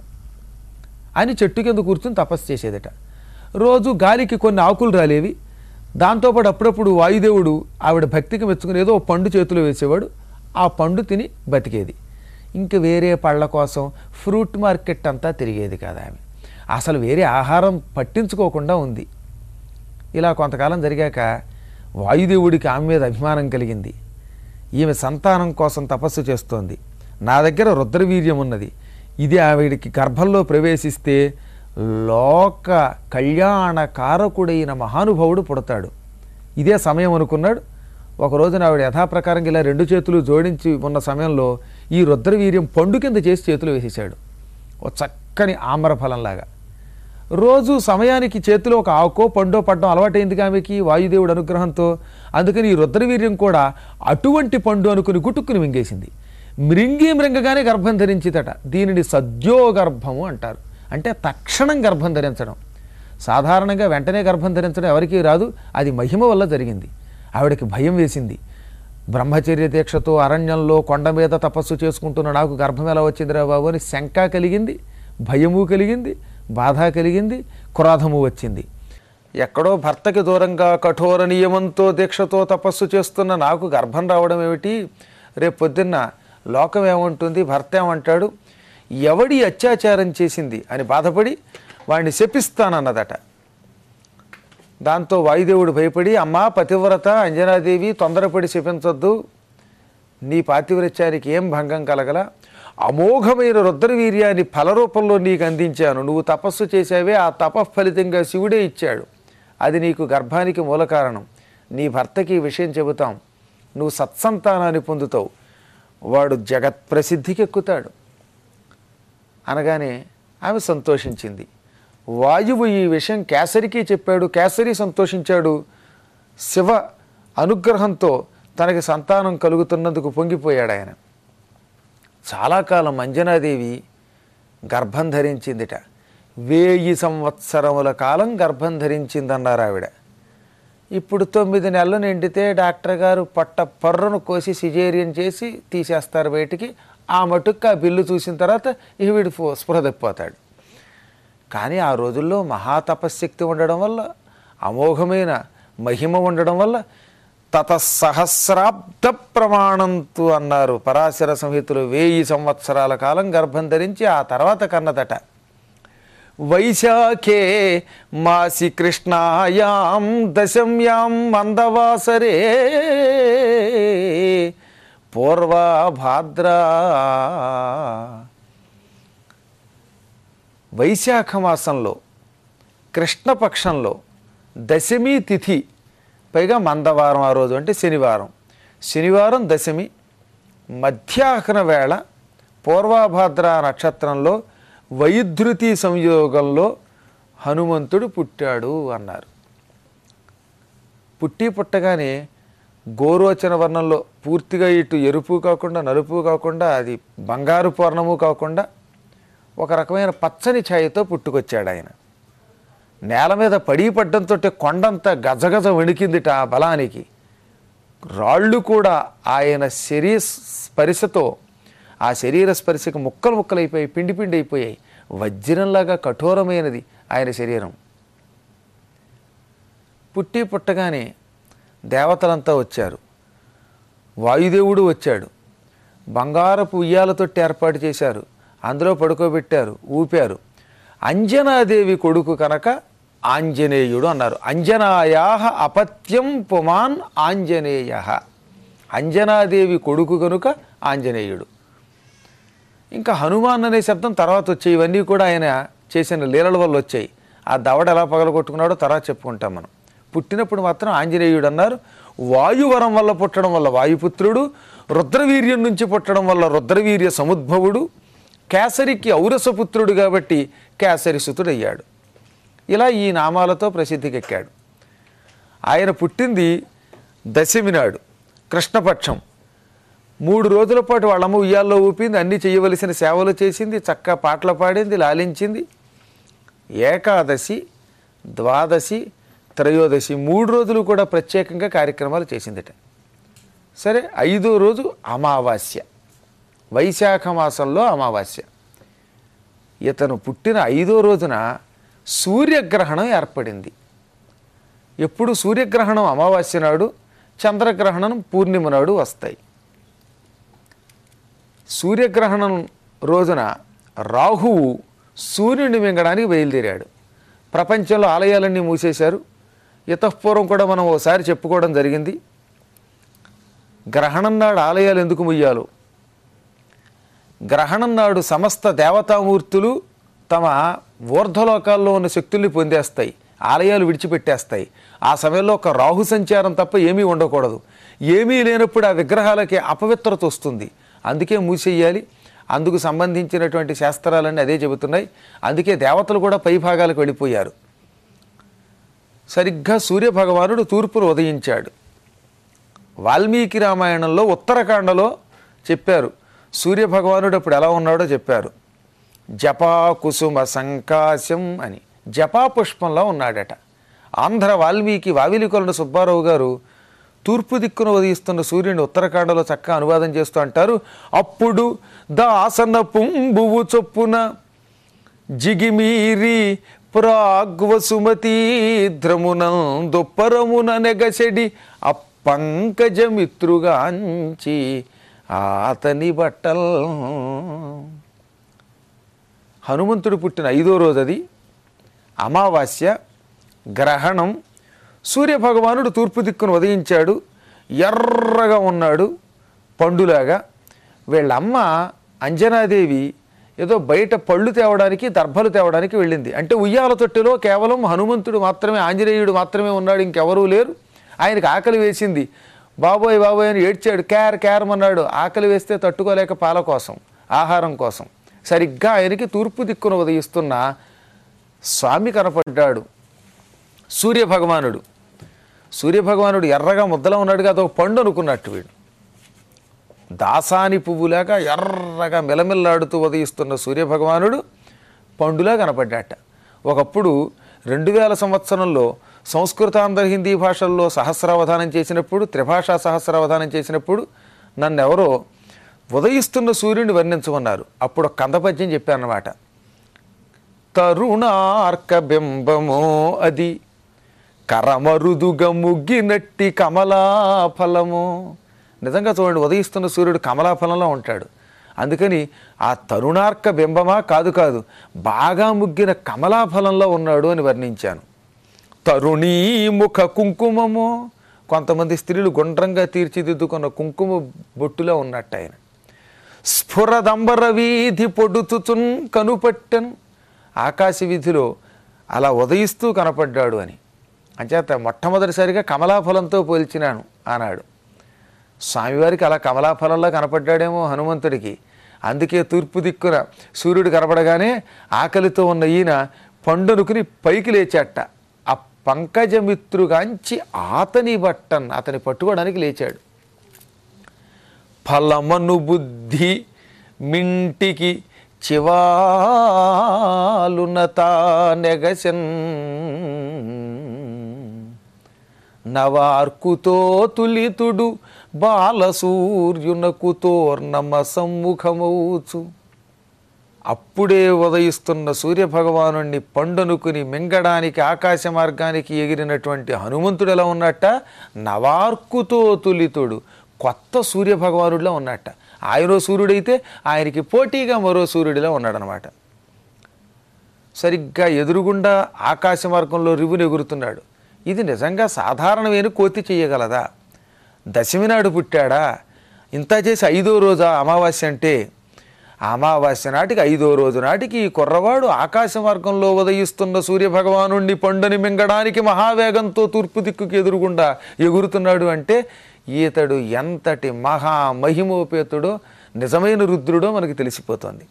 అని చెట్టు కింద కూర్చుని తపస్సు చేసేదట రోజు గాలికి కొన్ని ఆకులు రాలేవి దాంతోపాటు అప్పుడప్పుడు వాయుదేవుడు ఆవిడ భక్తికి మెచ్చుకుని ఏదో ఓ పండు చేతిలో వేసేవాడు ఆ పండు తిని బతికేది ఇంక వేరే పళ్ళ కోసం ఫ్రూట్ మార్కెట్ అంతా తిరిగేది కాదు ఆమె అసలు వేరే ఆహారం పట్టించుకోకుండా ఉంది ఇలా కొంతకాలం జరిగాక వాయుదేవుడికి ఆమె మీద అభిమానం కలిగింది ఈమె సంతానం కోసం తపస్సు చేస్తోంది నా దగ్గర రుద్రవీర్యం ఉన్నది ఇది ఆవిడికి గర్భంలో ప్రవేశిస్తే లోక కళ్యాణ కారకుడైన మహానుభావుడు పుడతాడు ఇదే సమయం అనుకున్నాడు ఒక రోజున ఆవిడ యథాప్రకారంగా ఇలా రెండు చేతులు జోడించి ఉన్న సమయంలో ఈ రుద్రవీర్యం పండు కింద చేసి చేతులు వేసేశాడు ఓ చక్కని ఆమ్రఫలంలాగా రోజు సమయానికి చేతిలో ఒక ఆకో పండో పడ్డం అలవాటైంది ఆమెకి వాయుదేవుడు అనుగ్రహంతో అందుకని ఈ రుద్రవీర్యం కూడా అటువంటి పండు అనుకుని గుట్టుక్కుని మింగేసింది మృంగి మృంగగానే గర్భం ధరించిదట దీనిని సద్యోగర్భము అంటారు అంటే తక్షణం గర్భం ధరించడం సాధారణంగా వెంటనే గర్భం ధరించడం ఎవరికీ రాదు అది మహిమ వల్ల జరిగింది ఆవిడకి భయం వేసింది బ్రహ్మచర్య దీక్షతో అరణ్యంలో కొండ మీద తపస్సు చేసుకుంటున్న నాకు గర్భం ఎలా వచ్చిందిరా బాబు అని శంక కలిగింది భయము కలిగింది బాధ కలిగింది క్రోధము వచ్చింది ఎక్కడో భర్తకి దూరంగా కఠోర నియమంతో దీక్షతో తపస్సు చేస్తున్న నాకు గర్భం రావడం ఏమిటి రేపు పొద్దున్న లోకం ఏమంటుంది భర్త ఏమంటాడు ఎవడి అత్యాచారం చేసింది అని బాధపడి వాడిని శపిస్తానన్నదట దాంతో వాయుదేవుడు భయపడి అమ్మా పతివ్రత అంజనాదేవి తొందరపడి శపించొద్దు నీ పాతివ్రత్యానికి ఏం భంగం కలగల అమోఘమైన రుద్రవీర్యాన్ని ఫలరూపంలో నీకు అందించాను నువ్వు తపస్సు చేసావే ఆ తపఫలితంగా శివుడే ఇచ్చాడు అది నీకు గర్భానికి మూల కారణం నీ భర్తకి ఈ విషయం చెబుతాం నువ్వు సత్సంతానాన్ని పొందుతావు వాడు జగత్ ప్రసిద్ధికి ఎక్కుతాడు అనగానే ఆమె సంతోషించింది వాయువు ఈ విషయం కేసరికి చెప్పాడు కేసరి సంతోషించాడు శివ అనుగ్రహంతో తనకి సంతానం కలుగుతున్నందుకు పొంగిపోయాడు ఆయన చాలా కాలం అంజనాదేవి గర్భం ధరించిందిట వేయి సంవత్సరముల కాలం గర్భం ధరించిందన్నారు ఆవిడ ఇప్పుడు తొమ్మిది నెలలు నిండితే డాక్టర్ గారు పట్ట పర్రను కోసి సిజేరియన్ చేసి తీసేస్తారు బయటికి ఆ మటుకు ఆ బిల్లు చూసిన తర్వాత ఇక వీడు ఫో- స్పృహ తప్పిపోతాడు కానీ ఆ రోజుల్లో మహాతపశక్తి ఉండడం వల్ల అమోఘమైన మహిమ ఉండడం వల్ల తత సహస్రాబ్ద ప్రమాణంతు అన్నారు పరాశర సంహితలు వేయి సంవత్సరాల కాలం గర్భం ధరించి ఆ తర్వాత కన్నదట వైశాఖే మాసి కృష్ణాయాం దశమ్యాం మందవాసరే పూర్వా భాద్రా వైశాఖ మాసంలో కృష్ణపక్షంలో దశమి తిథి పైగా మందవారం ఆ రోజు అంటే శనివారం శనివారం దశమి మధ్యాహ్న వేళ పూర్వాభాద్ర నక్షత్రంలో వైధృతి సంయోగంలో హనుమంతుడు పుట్టాడు అన్నారు పుట్టి పుట్టగానే గోరోచన వర్ణంలో పూర్తిగా ఇటు ఎరుపు కాకుండా నలుపు కాకుండా అది బంగారు పూర్ణము కాకుండా ఒక రకమైన పచ్చని ఛాయతో పుట్టుకొచ్చాడు ఆయన నేల మీద పడి పడ్డంతో కొండంత గజగజ వణికిందిట ఆ బలానికి రాళ్ళు కూడా ఆయన శరీర స్పర్శతో ఆ శరీర స్పర్శకు ముక్కలు ముక్కలైపోయి పిండి పిండి అయిపోయాయి వజ్రంలాగా కఠోరమైనది ఆయన శరీరం పుట్టి పుట్టగానే దేవతలంతా వచ్చారు వాయుదేవుడు వచ్చాడు బంగారపు ఉయ్యాలతోటి ఏర్పాటు చేశారు అందులో పడుకోబెట్టారు ఊపారు అంజనాదేవి కొడుకు కనుక ఆంజనేయుడు అన్నారు అంజనాయా అపత్యం పుమాన్ ఆంజనేయ అంజనాదేవి కొడుకు కనుక ఆంజనేయుడు ఇంకా హనుమాన్ అనే శబ్దం తర్వాత వచ్చాయి ఇవన్నీ కూడా ఆయన చేసిన లీలల వల్ల వచ్చాయి ఆ దవడ ఎలా పగలగొట్టుకున్నాడో తర్వాత చెప్పుకుంటాం మనం పుట్టినప్పుడు మాత్రం ఆంజనేయుడు అన్నారు వాయువరం వల్ల పుట్టడం వల్ల వాయుపుత్రుడు రుద్రవీర్యం నుంచి పుట్టడం వల్ల రుద్రవీర్య సముద్భవుడు కేసరికి ఔరసపుత్రుడు కాబట్టి కేసరి సుతుడయ్యాడు ఇలా ఈ నామాలతో ప్రసిద్ధికెక్కాడు ఆయన పుట్టింది దశమి నాడు కృష్ణపక్షం మూడు రోజుల పాటు వాళ్ళమ్మ ఉయ్యాల్లో ఊపింది అన్నీ చేయవలసిన సేవలు చేసింది చక్కగా పాటలు పాడింది లాలించింది ఏకాదశి ద్వాదశి త్రయోదశి మూడు రోజులు కూడా ప్రత్యేకంగా కార్యక్రమాలు చేసిందిట సరే ఐదో రోజు అమావాస్య వైశాఖ మాసంలో అమావాస్య ఇతను పుట్టిన ఐదో రోజున సూర్యగ్రహణం ఏర్పడింది ఎప్పుడు సూర్యగ్రహణం అమావాస్య నాడు చంద్రగ్రహణం పూర్ణిమ నాడు వస్తాయి సూర్యగ్రహణం రోజున రాహువు సూర్యుడిని మింగడానికి బయలుదేరాడు ప్రపంచంలో ఆలయాలన్నీ మూసేశారు ఇతఃపూర్వం కూడా మనం ఓసారి చెప్పుకోవడం జరిగింది గ్రహణం నాడు ఆలయాలు ఎందుకు ముయ్యాలో గ్రహణం నాడు సమస్త దేవతామూర్తులు తమ ఊర్ధ్వలోకాల్లో ఉన్న శక్తుల్ని పొందేస్తాయి ఆలయాలు విడిచిపెట్టేస్తాయి ఆ సమయంలో ఒక రాహు సంచారం తప్ప ఏమీ ఉండకూడదు ఏమీ లేనప్పుడు ఆ విగ్రహాలకి అపవిత్రత వస్తుంది అందుకే మూసేయాలి అందుకు సంబంధించినటువంటి శాస్త్రాలన్నీ అదే చెబుతున్నాయి అందుకే దేవతలు కూడా పై భాగాలకు వెళ్ళిపోయారు సరిగ్గా సూర్యభగవానుడు తూర్పును ఉదయించాడు వాల్మీకి రామాయణంలో ఉత్తరాఖండలో చెప్పారు సూర్యభగవానుడు అప్పుడు ఎలా ఉన్నాడో చెప్పారు జపా కుసుమ సంకాశం అని జపా పుష్పంలో ఉన్నాడట ఆంధ్ర వాల్మీకి వావిలికొలను సుబ్బారావు గారు తూర్పు దిక్కున ఉదయిస్తున్న సూర్యుని ఉత్తరాఖండలో చక్కగా అనువాదం చేస్తూ అంటారు అప్పుడు దాసన పుంబువు చొప్పున జిగిమీరి ప్రాగ్వసుమతీ ధ్రమునం దుప్పరమున నెగసెడి అప్పంకజమిత్రుగాంచి అతని బట్టల్ హనుమంతుడు పుట్టిన ఐదో రోజు అది అమావాస్య గ్రహణం సూర్యభగవానుడు తూర్పు దిక్కును ఉదయించాడు ఎర్రగా ఉన్నాడు పండులాగా వీళ్ళమ్మ అంజనాదేవి ఏదో బయట పళ్ళు తేవడానికి దర్భలు తేవడానికి వెళ్ళింది అంటే ఉయ్యాల తొట్టెలో కేవలం హనుమంతుడు మాత్రమే ఆంజనేయుడు మాత్రమే ఉన్నాడు ఇంకెవరూ లేరు ఆయనకి ఆకలి వేసింది బాబోయ్ బాబోయ్ అని ఏడ్చాడు క్యార్ క్యారమన్నాడు ఆకలి వేస్తే తట్టుకోలేక పాల కోసం ఆహారం కోసం సరిగ్గా ఆయనకి తూర్పు దిక్కును ఉదయిస్తున్న స్వామి కనపడ్డాడు సూర్యభగవానుడు సూర్యభగవానుడు ఎర్రగా ముద్దలా ఉన్నాడు కదా ఒక పండు అనుకున్నట్టు వీడు దాసాని పువ్వులాగా ఎర్రగా మిలమిల్లాడుతూ ఉదయిస్తున్న సూర్యభగవానుడు పండులా కనపడ్డాట ఒకప్పుడు రెండు వేల సంవత్సరంలో సంస్కృతాంధ్ర హిందీ భాషల్లో సహస్రావధానం చేసినప్పుడు త్రిభాషా సహస్రావధానం చేసినప్పుడు నన్నెవరో ఉదయిస్తున్న సూర్యుడిని వర్ణించమన్నారు అప్పుడు ఒక కందపద్యం చెప్పానమాట తరుణార్క బింబమో అది కరమరుదుగా ముగ్గినట్టి కమలాఫలము నిజంగా చూడండి ఉదయిస్తున్న సూర్యుడు కమలాఫలంలో ఉంటాడు అందుకని ఆ తరుణార్క బింబమా కాదు కాదు బాగా ముగ్గిన కమలాఫలంలో ఉన్నాడు అని వర్ణించాను తరుణీ ముఖ కుంకుమము కొంతమంది స్త్రీలు గుండ్రంగా తీర్చిదిద్దుకున్న కుంకుమ బొట్టులో ఉన్నట్టు ఆయన స్ఫురదంబర వీధి పొడుతుచున్ కనుపట్టెను ఆకాశ వీధిలో అలా ఉదయిస్తూ కనపడ్డాడు అని అంచేత మొట్టమొదటిసారిగా కమలాఫలంతో పోల్చినాను అన్నాడు స్వామివారికి అలా కమలాఫలంలో కనపడ్డాడేమో హనుమంతుడికి అందుకే తూర్పు దిక్కున సూర్యుడు కనపడగానే ఆకలితో ఉన్న ఈయన పండునుకుని పైకి లేచాట ఆ పంకజమిత్రుగాంచి అతని బట్టన్ అతని పట్టుకోవడానికి లేచాడు ఫలమను బుద్ధి మింటికి చివాలునత నెగసెన్ నవార్కుతో తులితుడు బాలసూర్యునకు తోర్ణమ సమ్ముఖమవుచు అప్పుడే ఉదయిస్తున్న సూర్యభగవానుణ్ణి పండనుకుని మింగడానికి ఆకాశ మార్గానికి ఎగిరినటువంటి హనుమంతుడు ఎలా ఉన్నట్ట నవార్కుతో తులితుడు కొత్త సూర్యభగవానుడిలా ఉన్నట్ట ఆయనో సూర్యుడైతే ఆయనకి పోటీగా మరో సూర్యుడిలా ఉన్నాడనమాట సరిగ్గా ఎదురుగుండా ఆకాశ మార్గంలో రివును ఎగురుతున్నాడు ఇది నిజంగా సాధారణమైన కోతి చేయగలదా దశమి నాడు పుట్టాడా ఇంత చేసి ఐదో రోజా అమావాస్య అంటే అమావాస్య నాటికి ఐదో రోజు నాటికి ఈ కుర్రవాడు ఆకాశ మార్గంలో ఉదయిస్తున్న సూర్యభగవానుణ్ణి పండుని మింగడానికి మహావేగంతో తూర్పు దిక్కుకి ఎదురుగుండా ఎగురుతున్నాడు అంటే ఈతడు ఎంతటి మహా మహిమోపేతుడో నిజమైన రుద్రుడో మనకి తెలిసిపోతోంది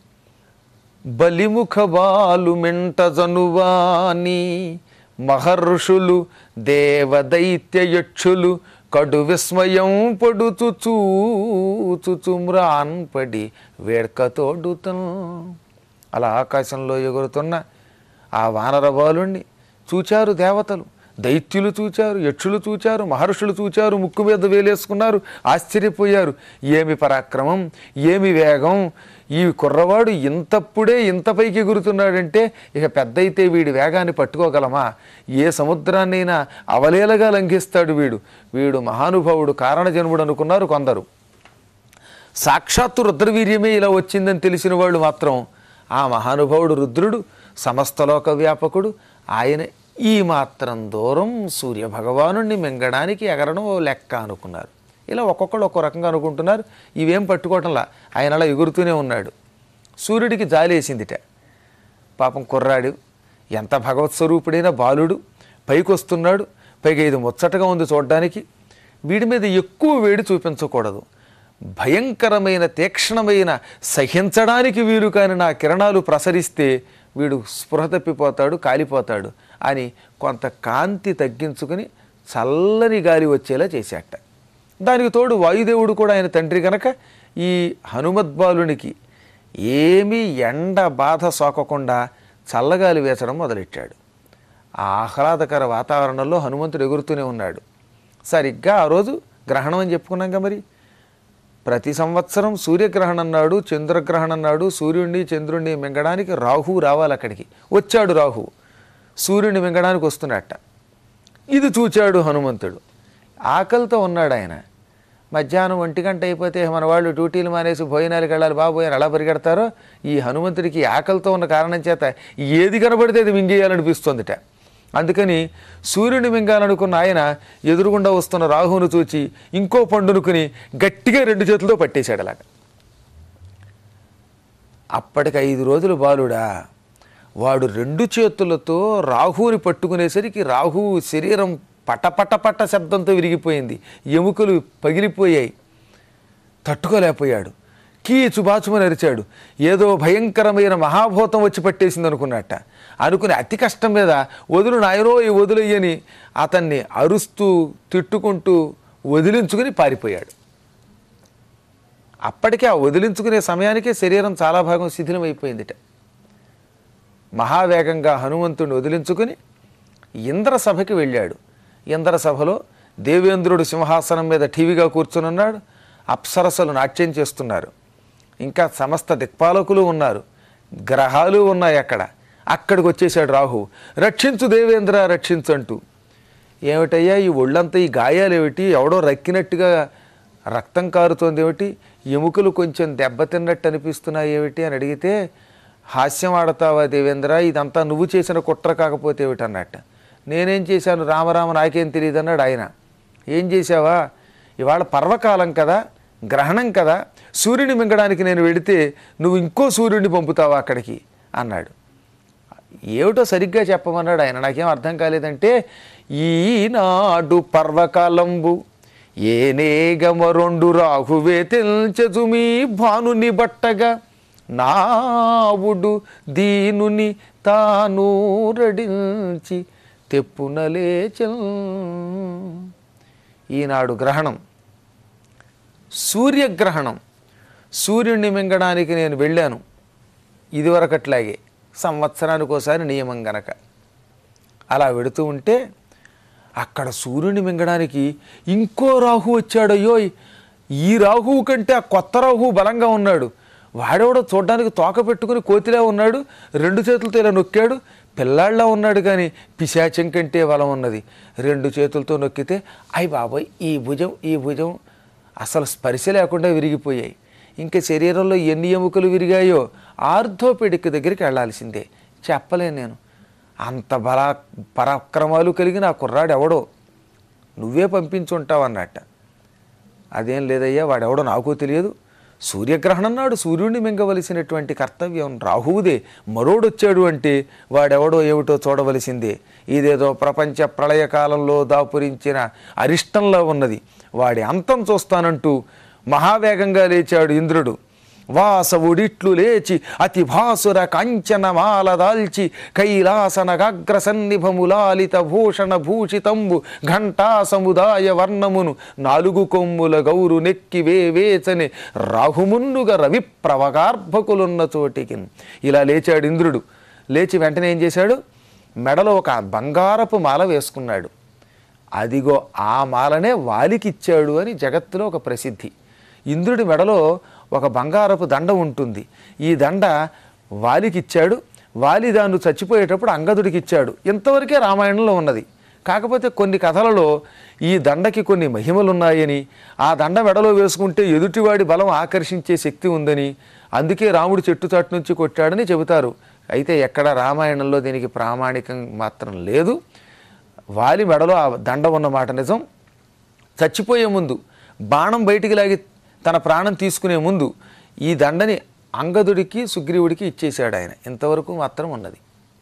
బలిముఖ బాలు మెంట జనువాని మహర్షులు దేవదైత్య యక్షులు కడు విస్మయం పడుచు చూచుచుమ్రాన్ పడి వేడ్కతోడుతను అలా ఆకాశంలో ఎగురుతున్న ఆ వానర బాలుణ్ణి చూచారు దేవతలు దైత్యులు చూచారు యక్షులు చూచారు మహర్షులు చూచారు ముక్కు మీద వేలేసుకున్నారు ఆశ్చర్యపోయారు ఏమి పరాక్రమం ఏమి వేగం ఈ కుర్రవాడు ఇంతప్పుడే ఇంత పైకి ఎగురుతున్నాడంటే ఇక పెద్ద అయితే వీడి వేగాన్ని పట్టుకోగలమా ఏ సముద్రాన్నైనా అవలేలగా లంఘిస్తాడు వీడు వీడు మహానుభావుడు కారణజన్ముడు అనుకున్నారు కొందరు సాక్షాత్తు రుద్రవీర్యమే ఇలా వచ్చిందని తెలిసిన వాళ్ళు మాత్రం ఆ మహానుభావుడు రుద్రుడు సమస్తలోక వ్యాపకుడు ఆయన ఈ మాత్రం దూరం సూర్య భగవానుణ్ణి మింగడానికి ఎగరడం ఓ లెక్క అనుకున్నారు ఇలా ఒక్కొక్కడు ఒక్కో రకంగా అనుకుంటున్నారు ఇవేం పట్టుకోవటంలా ఆయన అలా ఎగురుతూనే ఉన్నాడు సూర్యుడికి జాలేసిందిట పాపం కుర్రాడు ఎంత భగవత్ స్వరూపుడైన బాలుడు పైకి వస్తున్నాడు పైగా ఇది ముచ్చటగా ఉంది చూడడానికి వీడి మీద ఎక్కువ వేడి చూపించకూడదు భయంకరమైన తీక్షణమైన సహించడానికి వీలు కాని నా కిరణాలు ప్రసరిస్తే వీడు స్పృహ తప్పిపోతాడు కాలిపోతాడు అని కొంత కాంతి తగ్గించుకుని చల్లని గాలి వచ్చేలా చేశాట దానికి తోడు వాయుదేవుడు కూడా ఆయన తండ్రి గనక ఈ హనుమద్బాలునికి ఏమీ ఎండ బాధ సోకకుండా చల్లగాలి వేసడం మొదలెట్టాడు ఆ ఆహ్లాదకర వాతావరణంలో హనుమంతుడు ఎగురుతూనే ఉన్నాడు సరిగ్గా ఆ రోజు గ్రహణం అని చెప్పుకున్నాం మరి ప్రతి సంవత్సరం సూర్యగ్రహణం నాడు చంద్రగ్రహణం నాడు సూర్యుడిని చంద్రుడిని మింగడానికి రాహు రావాలి అక్కడికి వచ్చాడు రాహు సూర్యుని మింగడానికి వస్తున్నట్ట ఇది చూచాడు హనుమంతుడు ఆకలితో ఉన్నాడు ఆయన మధ్యాహ్నం ఒంటి గంట అయిపోతే మన వాళ్ళు డ్యూటీలు మానేసి భోజనాలకు వెళ్ళాలి బాబోయ్ అని ఎలా పరిగెడతారో ఈ హనుమంతుడికి ఆకలితో ఉన్న కారణం చేత ఏది కనబడితే అది మింగేయాలనిపిస్తుందిట అందుకని సూర్యుని మింగాలనుకున్న ఆయన ఎదురుగుండా వస్తున్న రాహువును చూచి ఇంకో పండునుకుని గట్టిగా రెండు చేతులతో పట్టేశాడు అలాగా అప్పటికి ఐదు రోజులు బాలుడా వాడు రెండు చేతులతో రాహువుని పట్టుకునేసరికి రాహువు శరీరం పటపట పట శబ్దంతో విరిగిపోయింది ఎముకలు పగిలిపోయాయి తట్టుకోలేకపోయాడు కీచు బాచుమని అరిచాడు ఏదో భయంకరమైన మహాభూతం వచ్చి పట్టేసింది అనుకున్నట్ట అనుకుని అతి కష్టం మీద వదులు నాయనో ఈ వదులయ్యని అతన్ని అరుస్తూ తిట్టుకుంటూ వదిలించుకుని పారిపోయాడు అప్పటికే ఆ వదిలించుకునే సమయానికే శరీరం చాలా భాగం శిథిలం అయిపోయిందిట మహావేగంగా హనుమంతుడిని వదిలించుకుని ఇంద్రసభకి వెళ్ళాడు ఇంద్రసభలో దేవేంద్రుడు సింహాసనం మీద టీవీగా కూర్చునున్నాడు అప్సరసలు నాట్యం చేస్తున్నారు ఇంకా సమస్త దిక్పాలకులు ఉన్నారు గ్రహాలు ఉన్నాయి అక్కడ అక్కడికి వచ్చేసాడు రాహు రక్షించు దేవేంద్ర రక్షించు అంటూ ఏమిటయ్యా ఈ ఒళ్ళంతా ఈ గాయాలేమిటి ఎవడో రక్కినట్టుగా రక్తం కారుతోంది ఏమిటి ఎముకలు కొంచెం దెబ్బతిన్నట్టు అనిపిస్తున్నాయి ఏమిటి అని అడిగితే హాస్యం ఆడతావా దేవేంద్ర ఇదంతా నువ్వు చేసిన కుట్ర కాకపోతే ఏమిటి అన్నట్ట నేనేం చేశాను రామరామ నాకేం తెలియదు అన్నాడు ఆయన ఏం చేశావా ఇవాళ పర్వకాలం కదా గ్రహణం కదా సూర్యుని మింగడానికి నేను వెడితే నువ్వు ఇంకో సూర్యుడిని పంపుతావా అక్కడికి అన్నాడు ఏమిటో సరిగ్గా చెప్పమన్నాడు ఆయన నాకేం అర్థం కాలేదంటే ఈనాడు పర్వకాలంబు ఏనేగమరొండు రాహువే తెల్చెజు మీ భానుని బట్టగా నావుడు దీనుని తాను రడించి తెప్పునలేచల్ ఈనాడు గ్రహణం సూర్యగ్రహణం సూర్యుడిని మింగడానికి నేను వెళ్ళాను ఇదివరకట్లాగే సంవత్సరానికి ఒకసారి నియమం గనక అలా వెడుతూ ఉంటే అక్కడ సూర్యుని మింగడానికి ఇంకో రాహు వచ్చాడయ్యో ఈ రాహువు కంటే ఆ కొత్త రాహువు బలంగా ఉన్నాడు వాడెవడో చూడడానికి తోక పెట్టుకుని కోతిలా ఉన్నాడు రెండు చేతులతో ఇలా నొక్కాడు పిల్లాళ్ళ ఉన్నాడు కానీ పిశాచం కంటే బలం ఉన్నది రెండు చేతులతో నొక్కితే అయ్ బాబోయ్ ఈ భుజం ఈ భుజం అసలు స్పర్శ లేకుండా విరిగిపోయాయి ఇంకా శరీరంలో ఎన్ని ఎముకలు విరిగాయో ఆర్థోపెడిక్ దగ్గరికి వెళ్ళాల్సిందే చెప్పలేను నేను అంత బల పరాక్రమాలు కలిగిన ఆ కుర్రాడు ఎవడో నువ్వే పంపించుంటావు అన్నట్ట అదేం లేదయ్యా వాడెవడో నాకు తెలియదు సూర్యగ్రహణం నాడు సూర్యుడిని మింగవలసినటువంటి కర్తవ్యం రాహువుదే మరోడొచ్చాడు అంటే వాడెవడో ఏమిటో చూడవలసిందే ఇదేదో ప్రపంచ ప్రళయకాలంలో దాపురించిన అరిష్టంలో ఉన్నది వాడి అంతం చూస్తానంటూ మహావేగంగా లేచాడు ఇంద్రుడు వాసవుడిట్లు లేచి అతి భాసుర కాంచనమాల దాల్చి కైలాసనగాగ్ర సన్నిభములాలిత భూషణ భూషితంబు ఘంటా సముదాయ వర్ణమును నాలుగు కొమ్ముల గౌరు నెక్కి వేవేచని రాహుమున్నుగా రవి ప్రవగార్భకులున్న చోటికి ఇలా లేచాడు ఇంద్రుడు లేచి వెంటనే ఏం చేశాడు మెడలో ఒక బంగారపు మాల వేసుకున్నాడు అదిగో ఆ మాలనే వాలికిచ్చాడు అని జగత్తులో ఒక ప్రసిద్ధి ఇంద్రుడి మెడలో ఒక బంగారపు దండ ఉంటుంది ఈ దండ వాలికిచ్చాడు వాలి దాన్ని చచ్చిపోయేటప్పుడు అంగదుడికి ఇచ్చాడు ఇంతవరకే రామాయణంలో ఉన్నది కాకపోతే కొన్ని కథలలో ఈ దండకి కొన్ని మహిమలున్నాయని ఆ దండ మెడలో వేసుకుంటే ఎదుటివాడి బలం ఆకర్షించే శక్తి ఉందని అందుకే రాముడు చెట్టు చాటు నుంచి కొట్టాడని చెబుతారు అయితే ఎక్కడ రామాయణంలో దీనికి ప్రామాణికం మాత్రం లేదు వాలి మెడలో ఆ దండ ఉన్నమాట నిజం చచ్చిపోయే ముందు బాణం బయటికి లాగి తన ప్రాణం తీసుకునే ముందు ఈ దండని అంగదుడికి సుగ్రీవుడికి ఇచ్చేశాడు ఆయన ఇంతవరకు మాత్రం ఉన్నది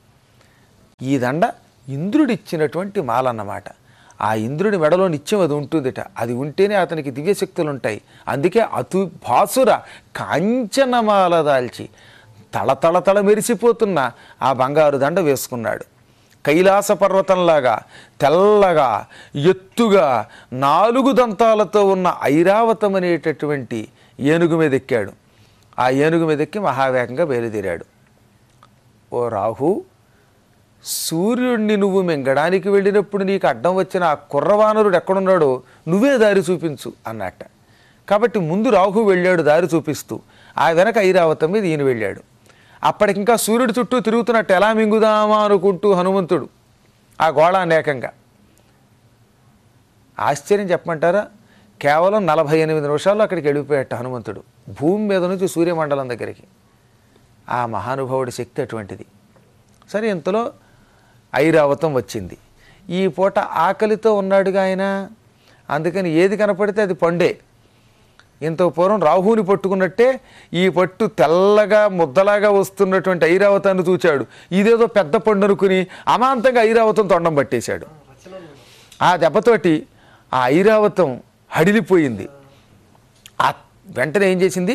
ఈ దండ ఇంద్రుడిచ్చినటువంటి మాల అన్నమాట ఆ ఇంద్రుడి మెడలో నిత్యం అది ఉంటుందిట అది ఉంటేనే అతనికి దివ్యశక్తులు ఉంటాయి అందుకే అతు భాసుర కాంచనమాల దాల్చి తళతళ తళ మెరిసిపోతున్న ఆ బంగారు దండ వేసుకున్నాడు కైలాస పర్వతంలాగా తెల్లగా ఎత్తుగా నాలుగు దంతాలతో ఉన్న ఐరావతం అనేటటువంటి ఏనుగు మీద ఎక్కాడు ఆ ఏనుగు మీద ఎక్కి మహావేగంగా బయలుదేరాడు ఓ రాహు సూర్యుడిని నువ్వు మింగడానికి వెళ్ళినప్పుడు నీకు అడ్డం వచ్చిన ఆ కుర్రవానరుడు ఎక్కడున్నాడో నువ్వే దారి చూపించు అన్నట్ట కాబట్టి ముందు రాహు వెళ్ళాడు దారి చూపిస్తూ ఆ వెనక ఐరావతం మీద ఈయన వెళ్ళాడు అప్పటికింకా సూర్యుడి చుట్టూ తిరుగుతున్నట్టు ఎలా మింగుదామా అనుకుంటూ హనుమంతుడు ఆ గోళాన్ని ఏకంగా ఆశ్చర్యం చెప్పమంటారా కేవలం నలభై ఎనిమిది నిమిషాల్లో అక్కడికి వెళ్ళిపోయాట హనుమంతుడు భూమి మీద నుంచి సూర్యమండలం దగ్గరికి ఆ మహానుభావుడి శక్తి అటువంటిది సరే ఇంతలో ఐరావతం వచ్చింది ఈ పూట ఆకలితో ఉన్నాడుగా ఆయన అందుకని ఏది కనపడితే అది పండే ఇంత పూర్వం రాహుని పట్టుకున్నట్టే ఈ పట్టు తెల్లగా ముద్దలాగా వస్తున్నటువంటి ఐరావతాన్ని చూచాడు ఇదేదో పెద్ద పండు అనుకుని అమాంతంగా ఐరావతం తొండం పట్టేశాడు ఆ దెబ్బతోటి ఆ ఐరావతం హడిలిపోయింది ఆ వెంటనే ఏం చేసింది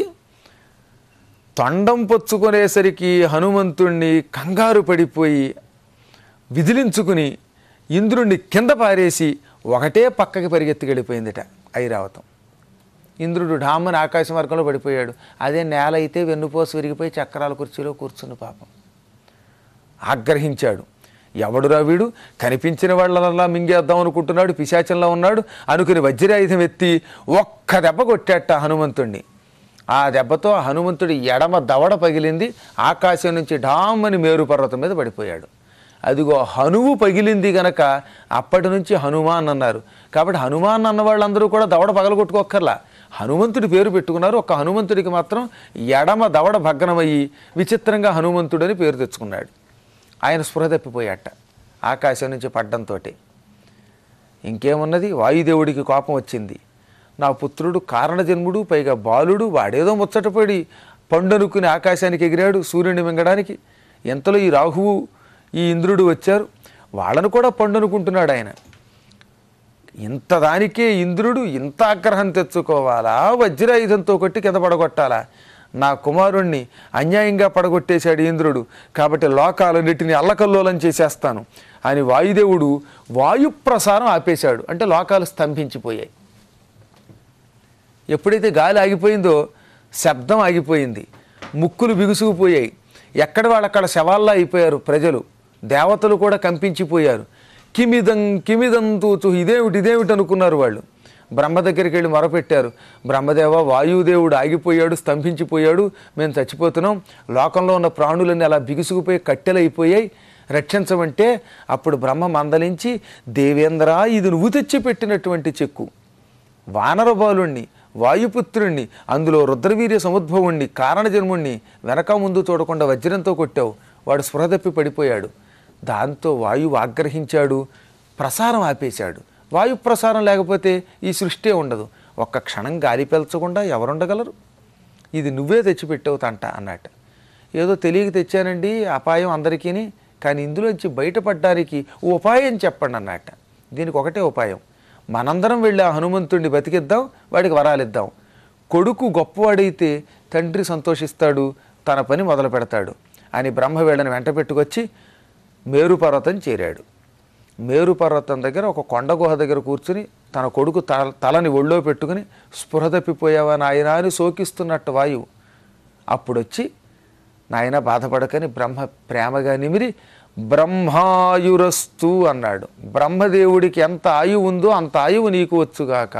తొండం పొచ్చుకునేసరికి హనుమంతుణ్ణి కంగారు పడిపోయి విదిలించుకుని ఇంద్రుణ్ణి కింద పారేసి ఒకటే పక్కకి పరిగెత్తుకెళ్ళిపోయిందిట ఐరావతం ఇంద్రుడు ఢామ్మని ఆకాశ మార్గంలో పడిపోయాడు అదే నేల అయితే వెన్నుపోసు విరిగిపోయి చక్రాల కుర్చీలో కూర్చుని పాపం ఆగ్రహించాడు ఎవడురా వీడు కనిపించిన వాళ్ళలా మింగేద్దాం అనుకుంటున్నాడు పిశాచంలో ఉన్నాడు అనుకుని వజ్రాయుధం ఎత్తి ఒక్క దెబ్బ కొట్టాట హనుమంతుణ్ణి ఆ దెబ్బతో హనుమంతుడి ఎడమ దవడ పగిలింది ఆకాశం నుంచి ఢామ్మని మేరు పర్వతం మీద పడిపోయాడు అదిగో హనువు పగిలింది గనక అప్పటి నుంచి హనుమాన్ అన్నారు కాబట్టి హనుమాన్ అన్న వాళ్ళందరూ కూడా దవడ పగలగొట్టుకోక్కర్లా హనుమంతుడి పేరు పెట్టుకున్నారు ఒక్క హనుమంతుడికి మాత్రం ఎడమ దవడ భగ్నమయ్యి విచిత్రంగా హనుమంతుడని పేరు తెచ్చుకున్నాడు ఆయన స్పృహ తప్పిపోయాట ఆకాశం నుంచి పడ్డంతో ఇంకేమున్నది వాయుదేవుడికి కోపం వచ్చింది నా పుత్రుడు కారణజన్ముడు పైగా బాలుడు వాడేదో ముచ్చటపడి పండనుకుని ఆకాశానికి ఎగిరాడు సూర్యుని మింగడానికి ఎంతలో ఈ రాహువు ఈ ఇంద్రుడు వచ్చారు వాళ్ళను కూడా పండనుకుంటున్నాడు ఆయన ఇంత దానికే ఇంద్రుడు ఇంత ఆగ్రహం తెచ్చుకోవాలా వజ్రాయుధంతో కొట్టి కింద పడగొట్టాలా నా కుమారుణ్ణి అన్యాయంగా పడగొట్టేశాడు ఇంద్రుడు కాబట్టి లోకాలన్నిటిని అల్లకల్లోలం చేసేస్తాను అని వాయుదేవుడు వాయు ప్రసారం ఆపేశాడు అంటే లోకాలు స్తంభించిపోయాయి ఎప్పుడైతే గాలి ఆగిపోయిందో శబ్దం ఆగిపోయింది ముక్కులు బిగుసుకుపోయాయి ఎక్కడ వాళ్ళక్కడ శవాల్లా అయిపోయారు ప్రజలు దేవతలు కూడా కంపించిపోయారు కిమిదం కిమిదం తూచు ఇదేమిటి ఇదేమిటి అనుకున్నారు వాళ్ళు బ్రహ్మ దగ్గరికి వెళ్ళి మొరపెట్టారు బ్రహ్మదేవ వాయుదేవుడు ఆగిపోయాడు స్తంభించిపోయాడు మేము చచ్చిపోతున్నాం లోకంలో ఉన్న ప్రాణులన్నీ అలా బిగుసుకుపోయి కట్టెలైపోయాయి రక్షించమంటే అప్పుడు బ్రహ్మ మందలించి దేవేంద్ర ఇది నువ్వు తెచ్చి పెట్టినటువంటి చెక్కు వానరబాలుణ్ణి వాయుపుత్రుణ్ణి అందులో రుద్రవీర్య సముద్భవుణ్ణి కారణజన్ముణ్ణి వెనక ముందు చూడకుండా వజ్రంతో కొట్టావు వాడు స్పృహ తప్పి పడిపోయాడు దాంతో వాయువు ఆగ్రహించాడు ప్రసారం ఆపేశాడు వాయు ప్రసారం లేకపోతే ఈ సృష్టి ఉండదు ఒక్క క్షణం గాలి పీల్చకుండా ఎవరుండగలరు ఇది నువ్వే తెచ్చిపెట్టావు తంట అన్నట్టు ఏదో తెలియక తెచ్చానండి అపాయం అందరికీని కానీ ఇందులోంచి బయటపడ్డానికి ఓ ఉపాయం చెప్పండి అన్నట్ట దీనికి ఒకటే ఉపాయం మనందరం వెళ్ళి ఆ హనుమంతుడిని బతికిద్దాం వాడికి వరాలిద్దాం కొడుకు గొప్పవాడైతే తండ్రి సంతోషిస్తాడు తన పని మొదలు పెడతాడు అని బ్రహ్మ వీళ్ళని వెంట పెట్టుకొచ్చి మేరు పర్వతం చేరాడు మేరు పర్వతం దగ్గర ఒక కొండ గుహ దగ్గర కూర్చుని తన కొడుకు తల తలని ఒళ్ళో పెట్టుకుని స్పృహ తప్పిపోయావా నాయనా అని శోకిస్తున్నట్టు వాయువు అప్పుడొచ్చి నాయన బాధపడకని బ్రహ్మ ప్రేమగా నిమిరి బ్రహ్మాయురస్తు అన్నాడు బ్రహ్మదేవుడికి ఎంత ఆయువు ఉందో అంత ఆయువు నీకు వచ్చుగాక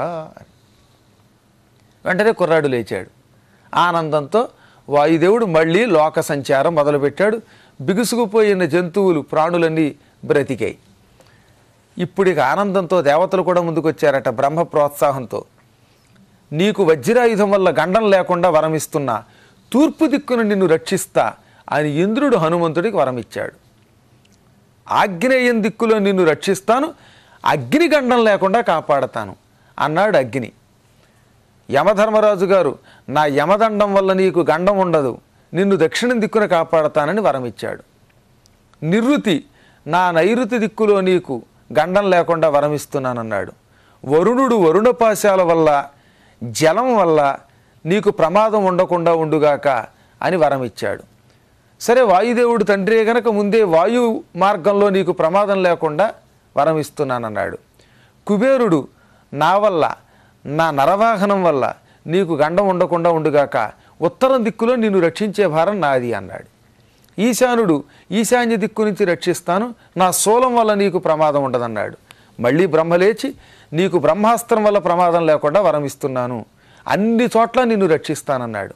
వెంటనే కుర్రాడు లేచాడు ఆనందంతో వాయుదేవుడు మళ్ళీ లోక సంచారం మొదలుపెట్టాడు బిగుసుకుపోయిన జంతువులు ప్రాణులన్నీ బ్రతికాయి ఇప్పుడు ఇక ఆనందంతో దేవతలు కూడా ముందుకొచ్చారట బ్రహ్మ ప్రోత్సాహంతో నీకు వజ్రాయుధం వల్ల గండం లేకుండా వరమిస్తున్నా తూర్పు దిక్కును నిన్ను రక్షిస్తా అని ఇంద్రుడు హనుమంతుడికి వరమిచ్చాడు ఆగ్నేయం దిక్కులో నిన్ను రక్షిస్తాను అగ్ని గండం లేకుండా కాపాడతాను అన్నాడు అగ్ని యమధర్మరాజు గారు నా యమదండం వల్ల నీకు గండం ఉండదు నిన్ను దక్షిణం దిక్కున కాపాడతానని వరమిచ్చాడు నివృతి నా నైరుతి దిక్కులో నీకు గండం లేకుండా వరమిస్తున్నానన్నాడు వరుణుడు వరుణపాశాల వల్ల జలం వల్ల నీకు ప్రమాదం ఉండకుండా ఉండుగాక అని వరమిచ్చాడు సరే వాయుదేవుడు తండ్రి గనక ముందే వాయు మార్గంలో నీకు ప్రమాదం లేకుండా వరం ఇస్తున్నానన్నాడు కుబేరుడు నా వల్ల నా నరవాహనం వల్ల నీకు గండం ఉండకుండా ఉండుగాక ఉత్తరం దిక్కులో నిన్ను రక్షించే భారం నాది అన్నాడు ఈశానుడు ఈశాన్య దిక్కు నుంచి రక్షిస్తాను నా శూలం వల్ల నీకు ప్రమాదం ఉండదన్నాడు మళ్ళీ బ్రహ్మ లేచి నీకు బ్రహ్మాస్త్రం వల్ల ప్రమాదం లేకుండా వరం ఇస్తున్నాను అన్ని చోట్ల నిన్ను రక్షిస్తానన్నాడు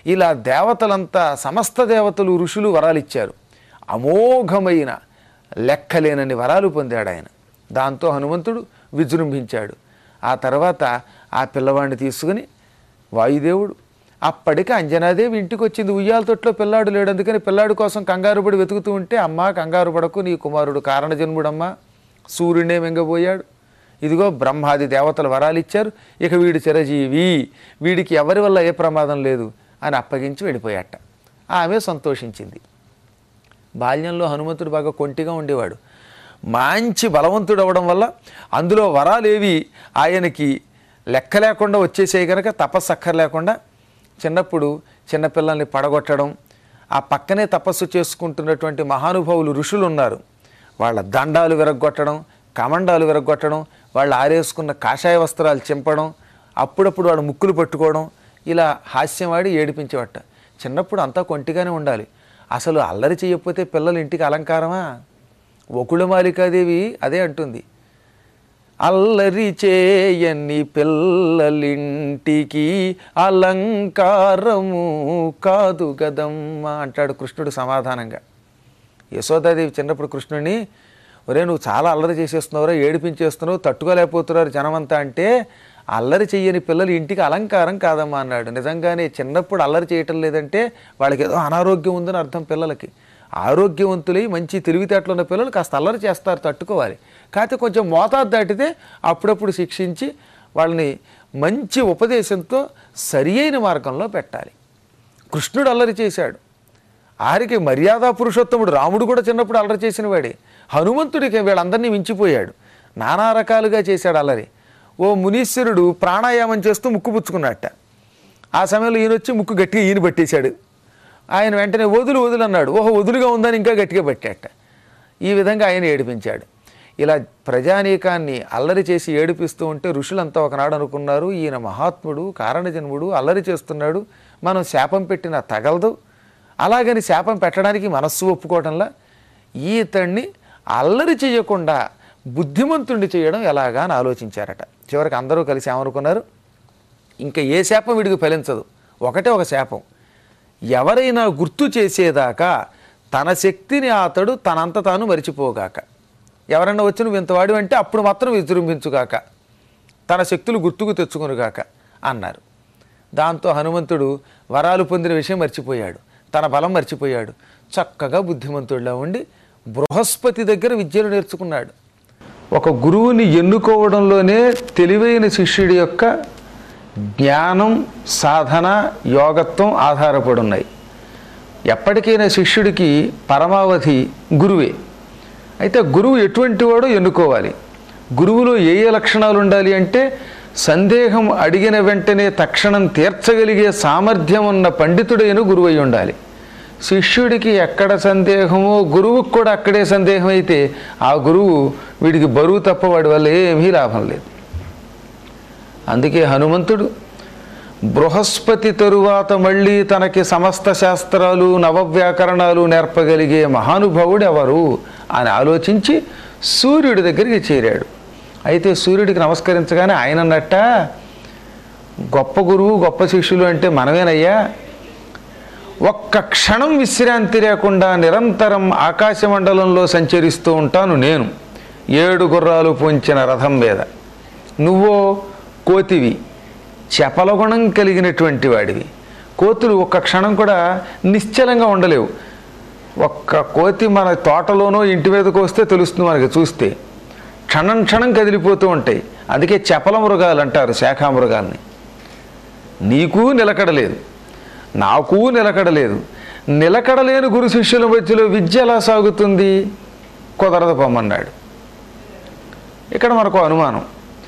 ఇలా దేవతలంతా సమస్త దేవతలు ఋషులు వరాలు ఇచ్చారు అమోఘమైన లెక్కలేనన్ని వరాలు పొందాడు ఆయన దాంతో హనుమంతుడు విజృంభించాడు ఆ తర్వాత ఆ పిల్లవాడిని తీసుకుని వాయుదేవుడు అప్పటికి అంజనాదేవి ఇంటికి వచ్చింది ఉయ్యాల తొట్లో పిల్లాడు లేడు అందుకని పిల్లాడు కోసం కంగారు పడి వెతుకుతూ ఉంటే అమ్మా కంగారు పడకు నీ కుమారుడు కారణజన్ముడమ్మా సూర్యుడే మింగబోయాడు ఇదిగో బ్రహ్మాది దేవతలు వరాలు ఇచ్చారు ఇక వీడు చిరజీవి వీడికి ఎవరి వల్ల ఏ ప్రమాదం లేదు అని అప్పగించి వెళ్ళిపోయాట ఆమె సంతోషించింది బాల్యంలో హనుమంతుడు బాగా కొంటిగా ఉండేవాడు మంచి బలవంతుడు అవ్వడం వల్ల అందులో వరాలేవి ఆయనకి లెక్క లేకుండా వచ్చేసాయి కనుక తపస్సు అక్కర్లేకుండా చిన్నప్పుడు చిన్నపిల్లల్ని పడగొట్టడం ఆ పక్కనే తపస్సు చేసుకుంటున్నటువంటి మహానుభావులు ఋషులు ఉన్నారు వాళ్ళ దండాలు విరగ్గొట్టడం కమండాలు విరగ్గొట్టడం వాళ్ళు ఆరేసుకున్న కాషాయ వస్త్రాలు చింపడం అప్పుడప్పుడు వాడు ముక్కులు పట్టుకోవడం ఇలా హాస్యం ఆడి ఏడిపించేవట చిన్నప్పుడు అంతా కొంటిగానే ఉండాలి అసలు అల్లరి చేయకపోతే పిల్లలు ఇంటికి అలంకారమా వకుళమాలికాదేవి అదే అంటుంది అల్లరి చేయని పిల్లలింటికి అలంకారము కాదు గదమ్మా అంటాడు కృష్ణుడు సమాధానంగా యశోదాదేవి చిన్నప్పుడు కృష్ణుడిని ఒరే నువ్వు చాలా అల్లరి చేసేస్తున్నావురా ఏడిపించేస్తున్నావు తట్టుకోలేకపోతున్నారు జనమంతా అంటే అల్లరి చెయ్యని పిల్లలు ఇంటికి అలంకారం కాదమ్మా అన్నాడు నిజంగానే చిన్నప్పుడు అల్లరి చేయటం లేదంటే వాళ్ళకి ఏదో అనారోగ్యం ఉందని అర్థం పిల్లలకి ఆరోగ్యవంతులై మంచి తెలివితేటలు ఉన్న పిల్లలు కాస్త అల్లరి చేస్తారు తట్టుకోవాలి కాకపోతే కొంచెం మోతాదు దాటితే అప్పుడప్పుడు శిక్షించి వాళ్ళని మంచి ఉపదేశంతో సరి అయిన మార్గంలో పెట్టాలి కృష్ణుడు అల్లరి చేశాడు ఆరికి మర్యాద పురుషోత్తముడు రాముడు కూడా చిన్నప్పుడు అల్లరి చేసిన వాడే హనుమంతుడికి వీళ్ళందరినీ మించిపోయాడు నానా రకాలుగా చేశాడు అల్లరి ఓ మునీశ్వరుడు ప్రాణాయామం చేస్తూ ముక్కు పుచ్చుకున్నట్ట ఆ సమయంలో ఈయన వచ్చి ముక్కు గట్టిగా ఈయన పట్టేశాడు ఆయన వెంటనే వదులు వదులు అన్నాడు ఓహో వదులుగా ఉందని ఇంకా గట్టిగా పట్టాట ఈ విధంగా ఆయన ఏడిపించాడు ఇలా ప్రజానీకాన్ని అల్లరి చేసి ఏడిపిస్తూ ఉంటే ఋషులంతా ఒకనాడు అనుకున్నారు ఈయన మహాత్ముడు కారణజన్ముడు అల్లరి చేస్తున్నాడు మనం శాపం పెట్టినా తగలదు అలాగని శాపం పెట్టడానికి మనస్సు ఒప్పుకోవటంలా ఈతన్ని అల్లరి చేయకుండా బుద్ధిమంతుణ్ణి చేయడం ఎలాగా అని ఆలోచించారట చివరికి అందరూ కలిసి ఏమనుకున్నారు ఇంకా ఏ శాపం వీడికి ఫలించదు ఒకటే ఒక శాపం ఎవరైనా గుర్తు చేసేదాకా తన శక్తిని అతడు తనంత తాను మరిచిపోగాక ఎవరన్నా వచ్చి నువ్వు ఇంతవాడు అంటే అప్పుడు మాత్రం విజృంభించుగాక తన శక్తులు గుర్తుకు తెచ్చుకొనుగాక అన్నారు దాంతో హనుమంతుడు వరాలు పొందిన విషయం మర్చిపోయాడు తన బలం మర్చిపోయాడు చక్కగా బుద్ధిమంతుడిలా ఉండి బృహస్పతి దగ్గర విద్యను నేర్చుకున్నాడు ఒక గురువుని ఎన్నుకోవడంలోనే తెలివైన శిష్యుడి యొక్క జ్ఞానం సాధన యోగత్వం ఆధారపడి ఉన్నాయి ఎప్పటికైనా శిష్యుడికి పరమావధి గురువే అయితే గురువు ఎటువంటి వాడో ఎన్నుకోవాలి గురువులో ఏ ఏ లక్షణాలు ఉండాలి అంటే సందేహం అడిగిన వెంటనే తక్షణం తీర్చగలిగే సామర్థ్యం ఉన్న పండితుడైన గురువు అయి ఉండాలి శిష్యుడికి ఎక్కడ సందేహమో గురువుకు కూడా అక్కడే సందేహం అయితే ఆ గురువు వీడికి బరువు తప్ప వాడి వల్ల ఏమీ లాభం లేదు అందుకే హనుమంతుడు బృహస్పతి తరువాత మళ్ళీ తనకి సమస్త శాస్త్రాలు నవవ్యాకరణాలు నేర్పగలిగే మహానుభావుడు ఎవరు అని ఆలోచించి సూర్యుడి దగ్గరికి చేరాడు అయితే సూర్యుడికి నమస్కరించగానే ఆయన అన్నట్ట గొప్ప గురువు గొప్ప శిష్యులు అంటే మనమేనయ్యా ఒక్క క్షణం విశ్రాంతి లేకుండా నిరంతరం ఆకాశమండలంలో సంచరిస్తూ ఉంటాను నేను ఏడు గుర్రాలు పొంచిన రథం మీద నువ్వో కోతివి చపల గుణం కలిగినటువంటి వాడివి కోతులు ఒక్క క్షణం కూడా నిశ్చలంగా ఉండలేవు ఒక్క కోతి మన తోటలోనో ఇంటి మీదకి వస్తే తెలుస్తుంది మనకి చూస్తే క్షణం క్షణం కదిలిపోతూ ఉంటాయి అందుకే చపల మృగాలు అంటారు శాఖా మృగాల్ని నీకు నిలకడలేదు నాకు నిలకడలేదు నిలకడలేని గురు శిష్యుల మధ్యలో విద్య ఎలా సాగుతుంది కుదరదు పొమ్మన్నాడు ఇక్కడ మనకు అనుమానం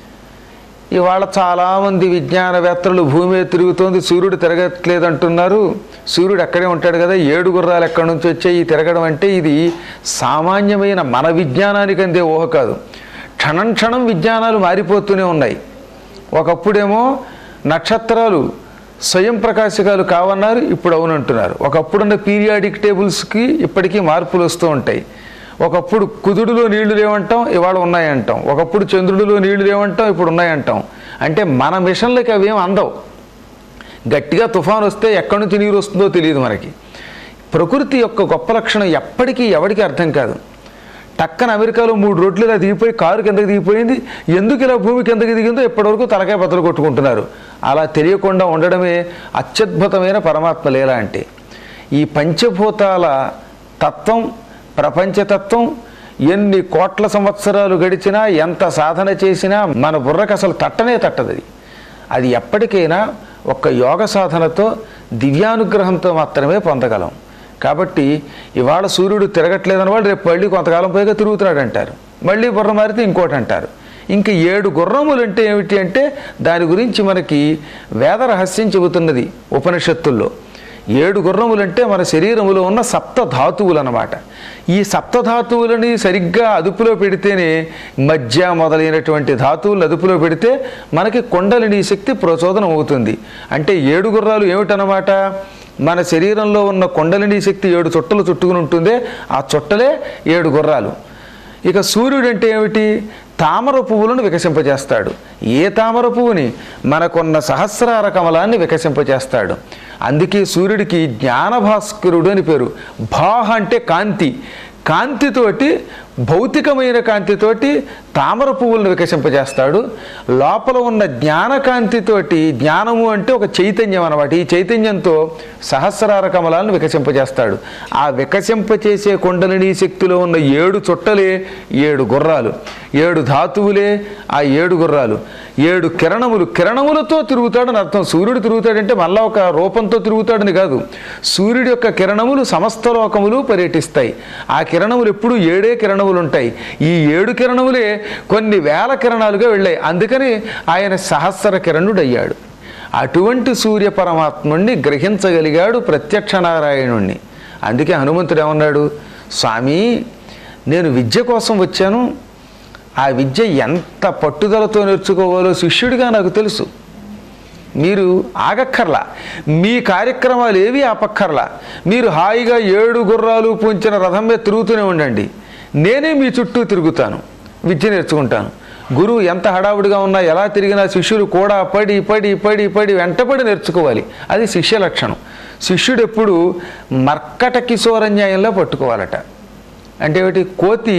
ఇవాళ చాలామంది విజ్ఞానవేత్తలు భూమి మీద తిరుగుతోంది సూర్యుడు తిరగట్లేదు అంటున్నారు సూర్యుడు అక్కడే ఉంటాడు కదా ఏడు గుర్రాలు ఎక్కడి నుంచి వచ్చాయి ఈ తిరగడం అంటే ఇది సామాన్యమైన మన విజ్ఞానానికి అందే ఊహ కాదు క్షణం క్షణం విజ్ఞానాలు మారిపోతూనే ఉన్నాయి ఒకప్పుడేమో నక్షత్రాలు స్వయం ప్రకాశకాలు కావన్నారు ఇప్పుడు అవునంటున్నారు ఒకప్పుడున్న పీరియాడిక్ టేబుల్స్కి ఇప్పటికీ మార్పులు వస్తూ ఉంటాయి ఒకప్పుడు కుదుడులో నీళ్లు లేవంటాం ఇవాళ ఉన్నాయంటాం ఒకప్పుడు చంద్రుడిలో నీళ్లు లేవంటాం ఇప్పుడు ఉన్నాయంటాం అంటే మన మిషన్లకి అవేం అందవు గట్టిగా తుఫాన్ వస్తే ఎక్కడి నుంచి నీరు వస్తుందో తెలియదు మనకి ప్రకృతి యొక్క గొప్ప లక్షణం ఎప్పటికీ ఎవడికి అర్థం కాదు టక్కన అమెరికాలో మూడు రోడ్లు ఇలా దిగిపోయి కారు కిందకి దిగిపోయింది ఎందుకు ఇలా భూమి కిందకి దిగిందో ఇప్పటివరకు తలకాయ బద్దలు కొట్టుకుంటున్నారు అలా తెలియకుండా ఉండడమే అత్యద్భుతమైన పరమాత్మ లీల అంటే ఈ పంచభూతాల తత్వం ప్రపంచతత్వం ఎన్ని కోట్ల సంవత్సరాలు గడిచినా ఎంత సాధన చేసినా మన బుర్రకు అసలు తట్టనే తట్టదు అది అది ఎప్పటికైనా ఒక్క యోగ సాధనతో దివ్యానుగ్రహంతో మాత్రమే పొందగలం కాబట్టి ఇవాళ సూర్యుడు తిరగట్లేదని వాళ్ళు రేపు మళ్ళీ కొంతకాలం పైగా తిరుగుతున్నాడు అంటారు మళ్ళీ బుర్ర మారితే ఇంకోటి అంటారు ఇంక ఏడు గుర్రములు అంటే ఏమిటి అంటే దాని గురించి మనకి వేద రహస్యం చెబుతున్నది ఉపనిషత్తుల్లో ఏడు గుర్రములంటే మన శరీరములో ఉన్న సప్త ధాతువులు అన్నమాట ఈ సప్త ధాతువులని సరిగ్గా అదుపులో పెడితేనే మధ్య మొదలైనటువంటి ధాతువులను అదుపులో పెడితే మనకి కొండలిని శక్తి ప్రచోదనం అవుతుంది అంటే ఏడు గుర్రాలు ఏమిటన్నమాట మన శరీరంలో ఉన్న కొండలిని శక్తి ఏడు చుట్టలు చుట్టుకుని ఉంటుందే ఆ చుట్టలే ఏడు గుర్రాలు ఇక సూర్యుడు అంటే ఏమిటి తామర పువ్వులను వికసింపజేస్తాడు ఏ తామర పువ్వుని మనకున్న సహస్రార కమలాన్ని వికసింపజేస్తాడు అందుకే సూర్యుడికి జ్ఞానభాస్కరుడు అని పేరు భాహ అంటే కాంతి కాంతితోటి భౌతికమైన కాంతితోటి తామర పువ్వులను వికసింపజేస్తాడు లోపల ఉన్న జ్ఞానకాంతితోటి జ్ఞానము అంటే ఒక చైతన్యం అన్నమాట ఈ చైతన్యంతో సహస్రార కమలాలను వికసింపజేస్తాడు ఆ వికసింపచేసే కొండలిని శక్తిలో ఉన్న ఏడు చుట్టలే ఏడు గుర్రాలు ఏడు ధాతువులే ఆ ఏడు గుర్రాలు ఏడు కిరణములు కిరణములతో తిరుగుతాడని అర్థం సూర్యుడు తిరుగుతాడంటే మళ్ళా ఒక రూపంతో తిరుగుతాడని కాదు సూర్యుడి యొక్క కిరణములు సమస్త లోకములు పర్యటిస్తాయి ఆ కిరణములు ఎప్పుడు ఏడే కిరణములు ఉంటాయి ఈ ఏడు కిరణములే కొన్ని వేల కిరణాలుగా వెళ్ళాయి అందుకని ఆయన సహస్ర కిరణుడు అయ్యాడు అటువంటి సూర్య పరమాత్ముణ్ణి గ్రహించగలిగాడు ప్రత్యక్ష నారాయణుణ్ణి అందుకే హనుమంతుడు ఏమన్నాడు స్వామి నేను విద్య కోసం వచ్చాను ఆ విద్య ఎంత పట్టుదలతో నేర్చుకోవాలో శిష్యుడిగా నాకు తెలుసు మీరు ఆగక్కర్లా మీ కార్యక్రమాలు ఏవి ఆపక్కర్లా మీరు హాయిగా ఏడు గుర్రాలు పూంచిన రథం మీద తిరుగుతూనే ఉండండి నేనే మీ చుట్టూ తిరుగుతాను విద్య నేర్చుకుంటాను గురువు ఎంత హడావుడిగా ఉన్నా ఎలా తిరిగినా శిష్యులు కూడా పడి పడి పడి పడి వెంటపడి నేర్చుకోవాలి అది శిష్య లక్షణం శిష్యుడు ఎప్పుడు మర్కట కిశోరన్యాయంలో పట్టుకోవాలట అంటే ఏమిటి కోతి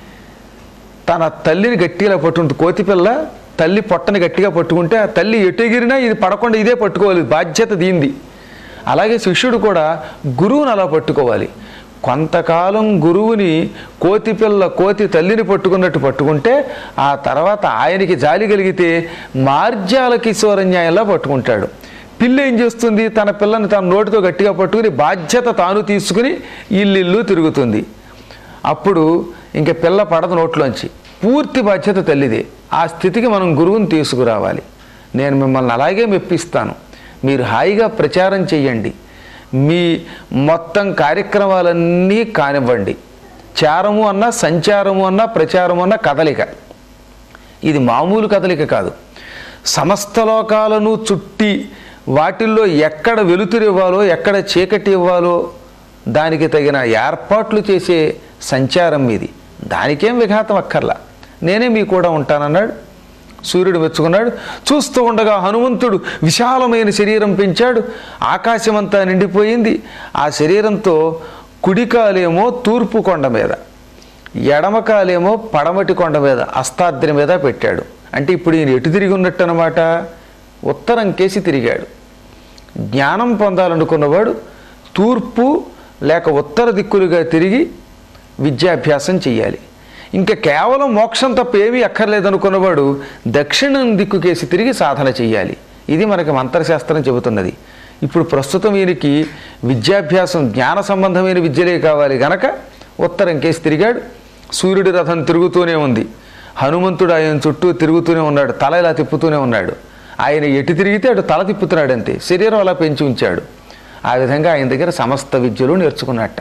తన తల్లిని గట్టిగా పట్టుకుంటుంది కోతి పిల్ల తల్లి పొట్టని గట్టిగా పట్టుకుంటే ఆ తల్లి ఎటు ఎగిరినా ఇది పడకుండా ఇదే పట్టుకోవాలి బాధ్యత దీంది అలాగే శిష్యుడు కూడా గురువుని అలా పట్టుకోవాలి కొంతకాలం గురువుని కోతి పిల్ల కోతి తల్లిని పట్టుకున్నట్టు పట్టుకుంటే ఆ తర్వాత ఆయనకి జాలి కలిగితే మార్జాల కిశోరన్యాయంలా పట్టుకుంటాడు పిల్ల ఏం చేస్తుంది తన పిల్లని తన నోటితో గట్టిగా పట్టుకుని బాధ్యత తాను తీసుకుని ఇల్లు తిరుగుతుంది అప్పుడు ఇంక పిల్ల పడదు నోట్లోంచి పూర్తి బాధ్యత తల్లిదే ఆ స్థితికి మనం గురువుని తీసుకురావాలి నేను మిమ్మల్ని అలాగే మెప్పిస్తాను మీరు హాయిగా ప్రచారం చెయ్యండి మీ మొత్తం కార్యక్రమాలన్నీ కానివ్వండి చారము అన్నా సంచారము అన్నా ప్రచారము అన్నా కదలిక ఇది మామూలు కదలిక కాదు సమస్త లోకాలను చుట్టి వాటిల్లో ఎక్కడ వెలుతురు ఇవ్వాలో ఎక్కడ చీకటి ఇవ్వాలో దానికి తగిన ఏర్పాట్లు చేసే సంచారం ఇది దానికేం విఘాతం అక్కర్లా నేనే మీ కూడా ఉంటానన్నాడు సూర్యుడు మెచ్చుకున్నాడు చూస్తూ ఉండగా హనుమంతుడు విశాలమైన శరీరం పెంచాడు ఆకాశమంతా నిండిపోయింది ఆ శరీరంతో కుడికాలేమో తూర్పు కొండ మీద ఎడమకాలేమో పడమటి కొండ మీద అస్తాద్రి మీద పెట్టాడు అంటే ఇప్పుడు ఈయన ఎటు తిరిగి ఉన్నట్టు అనమాట ఉత్తరం కేసి తిరిగాడు జ్ఞానం పొందాలనుకున్నవాడు తూర్పు లేక ఉత్తర దిక్కులుగా తిరిగి విద్యాభ్యాసం చెయ్యాలి ఇంకా కేవలం మోక్షం తప్ప ఏమీ అక్కర్లేదనుకున్నవాడు దక్షిణం దిక్కుకేసి తిరిగి సాధన చెయ్యాలి ఇది మనకి మంత్రశాస్త్రం చెబుతున్నది ఇప్పుడు ప్రస్తుతం ఈయనకి విద్యాభ్యాసం జ్ఞాన సంబంధమైన విద్యలే కావాలి గనక ఉత్తరం కేసి తిరిగాడు సూర్యుడి రథం తిరుగుతూనే ఉంది హనుమంతుడు ఆయన చుట్టూ తిరుగుతూనే ఉన్నాడు తల ఇలా తిప్పుతూనే ఉన్నాడు ఆయన ఎటు తిరిగితే అటు తల తిప్పుతున్నాడు అంతే శరీరం అలా పెంచి ఉంచాడు ఆ విధంగా ఆయన దగ్గర సమస్త విద్యలు నేర్చుకున్నట్ట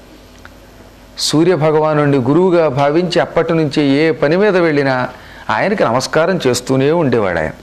సూర్య భగవానుడిని గురువుగా భావించి అప్పటి నుంచి ఏ పని మీద వెళ్ళినా ఆయనకి నమస్కారం చేస్తూనే ఉండేవాడు ఆయన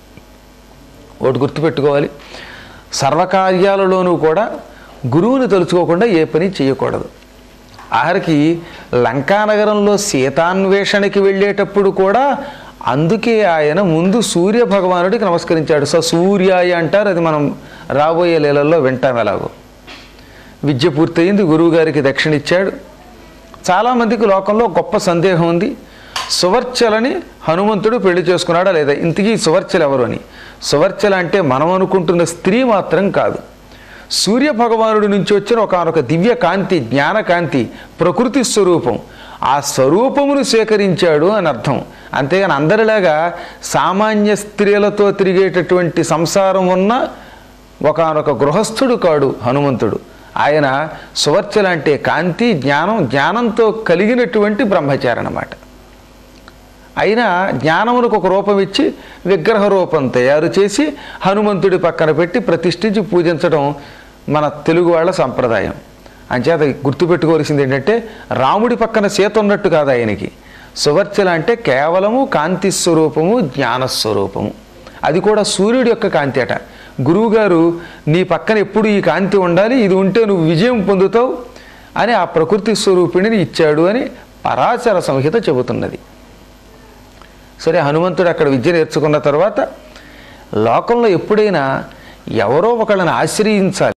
ఒకటి గుర్తుపెట్టుకోవాలి సర్వకార్యాలలోనూ కూడా గురువుని తలుచుకోకుండా ఏ పని చేయకూడదు ఆఖరికి లంకానగరంలో సీతాన్వేషణకి వెళ్ళేటప్పుడు కూడా అందుకే ఆయన ముందు సూర్య భగవానుడికి నమస్కరించాడు సో సూర్యాయ అంటారు అది మనం రాబోయే లీలల్లో వింటాం ఎలాగో విద్య పూర్తయింది గురువుగారికి దక్షిణ ఇచ్చాడు చాలామందికి లోకంలో గొప్ప సందేహం ఉంది సువర్చలని హనుమంతుడు పెళ్లి చేసుకున్నాడా లేదా ఇంతకీ సువర్చల ఎవరు అని సువర్చల అంటే మనం అనుకుంటున్న స్త్రీ మాత్రం కాదు సూర్య భగవానుడి నుంచి వచ్చిన ఒకనొక దివ్య కాంతి జ్ఞానకాంతి ప్రకృతి స్వరూపం ఆ స్వరూపమును స్వీకరించాడు అని అర్థం అంతేగాని అందరిలాగా సామాన్య స్త్రీలతో తిరిగేటటువంటి సంసారం ఉన్న ఒకనొక గృహస్థుడు కాడు హనుమంతుడు ఆయన సువర్చల అంటే కాంతి జ్ఞానం జ్ఞానంతో కలిగినటువంటి బ్రహ్మచారి అన్నమాట అయినా జ్ఞానమునకు ఒక రూపం ఇచ్చి విగ్రహ రూపం తయారు చేసి హనుమంతుడి పక్కన పెట్టి ప్రతిష్ఠించి పూజించడం మన తెలుగు వాళ్ళ సంప్రదాయం అంచేత గుర్తుపెట్టుకోవాల్సింది ఏంటంటే రాముడి పక్కన సీత ఉన్నట్టు కాదు ఆయనకి సువర్చల అంటే కేవలము కాంతి స్వరూపము జ్ఞానస్వరూపము అది కూడా సూర్యుడి యొక్క కాంతి అట గురువుగారు నీ పక్కన ఎప్పుడు ఈ కాంతి ఉండాలి ఇది ఉంటే నువ్వు విజయం పొందుతావు అని ఆ ప్రకృతి స్వరూపిణిని ఇచ్చాడు అని పరాశర సంహిత చెబుతున్నది సరే హనుమంతుడు అక్కడ విద్య నేర్చుకున్న తర్వాత లోకంలో ఎప్పుడైనా ఎవరో ఒకళ్ళని ఆశ్రయించాలి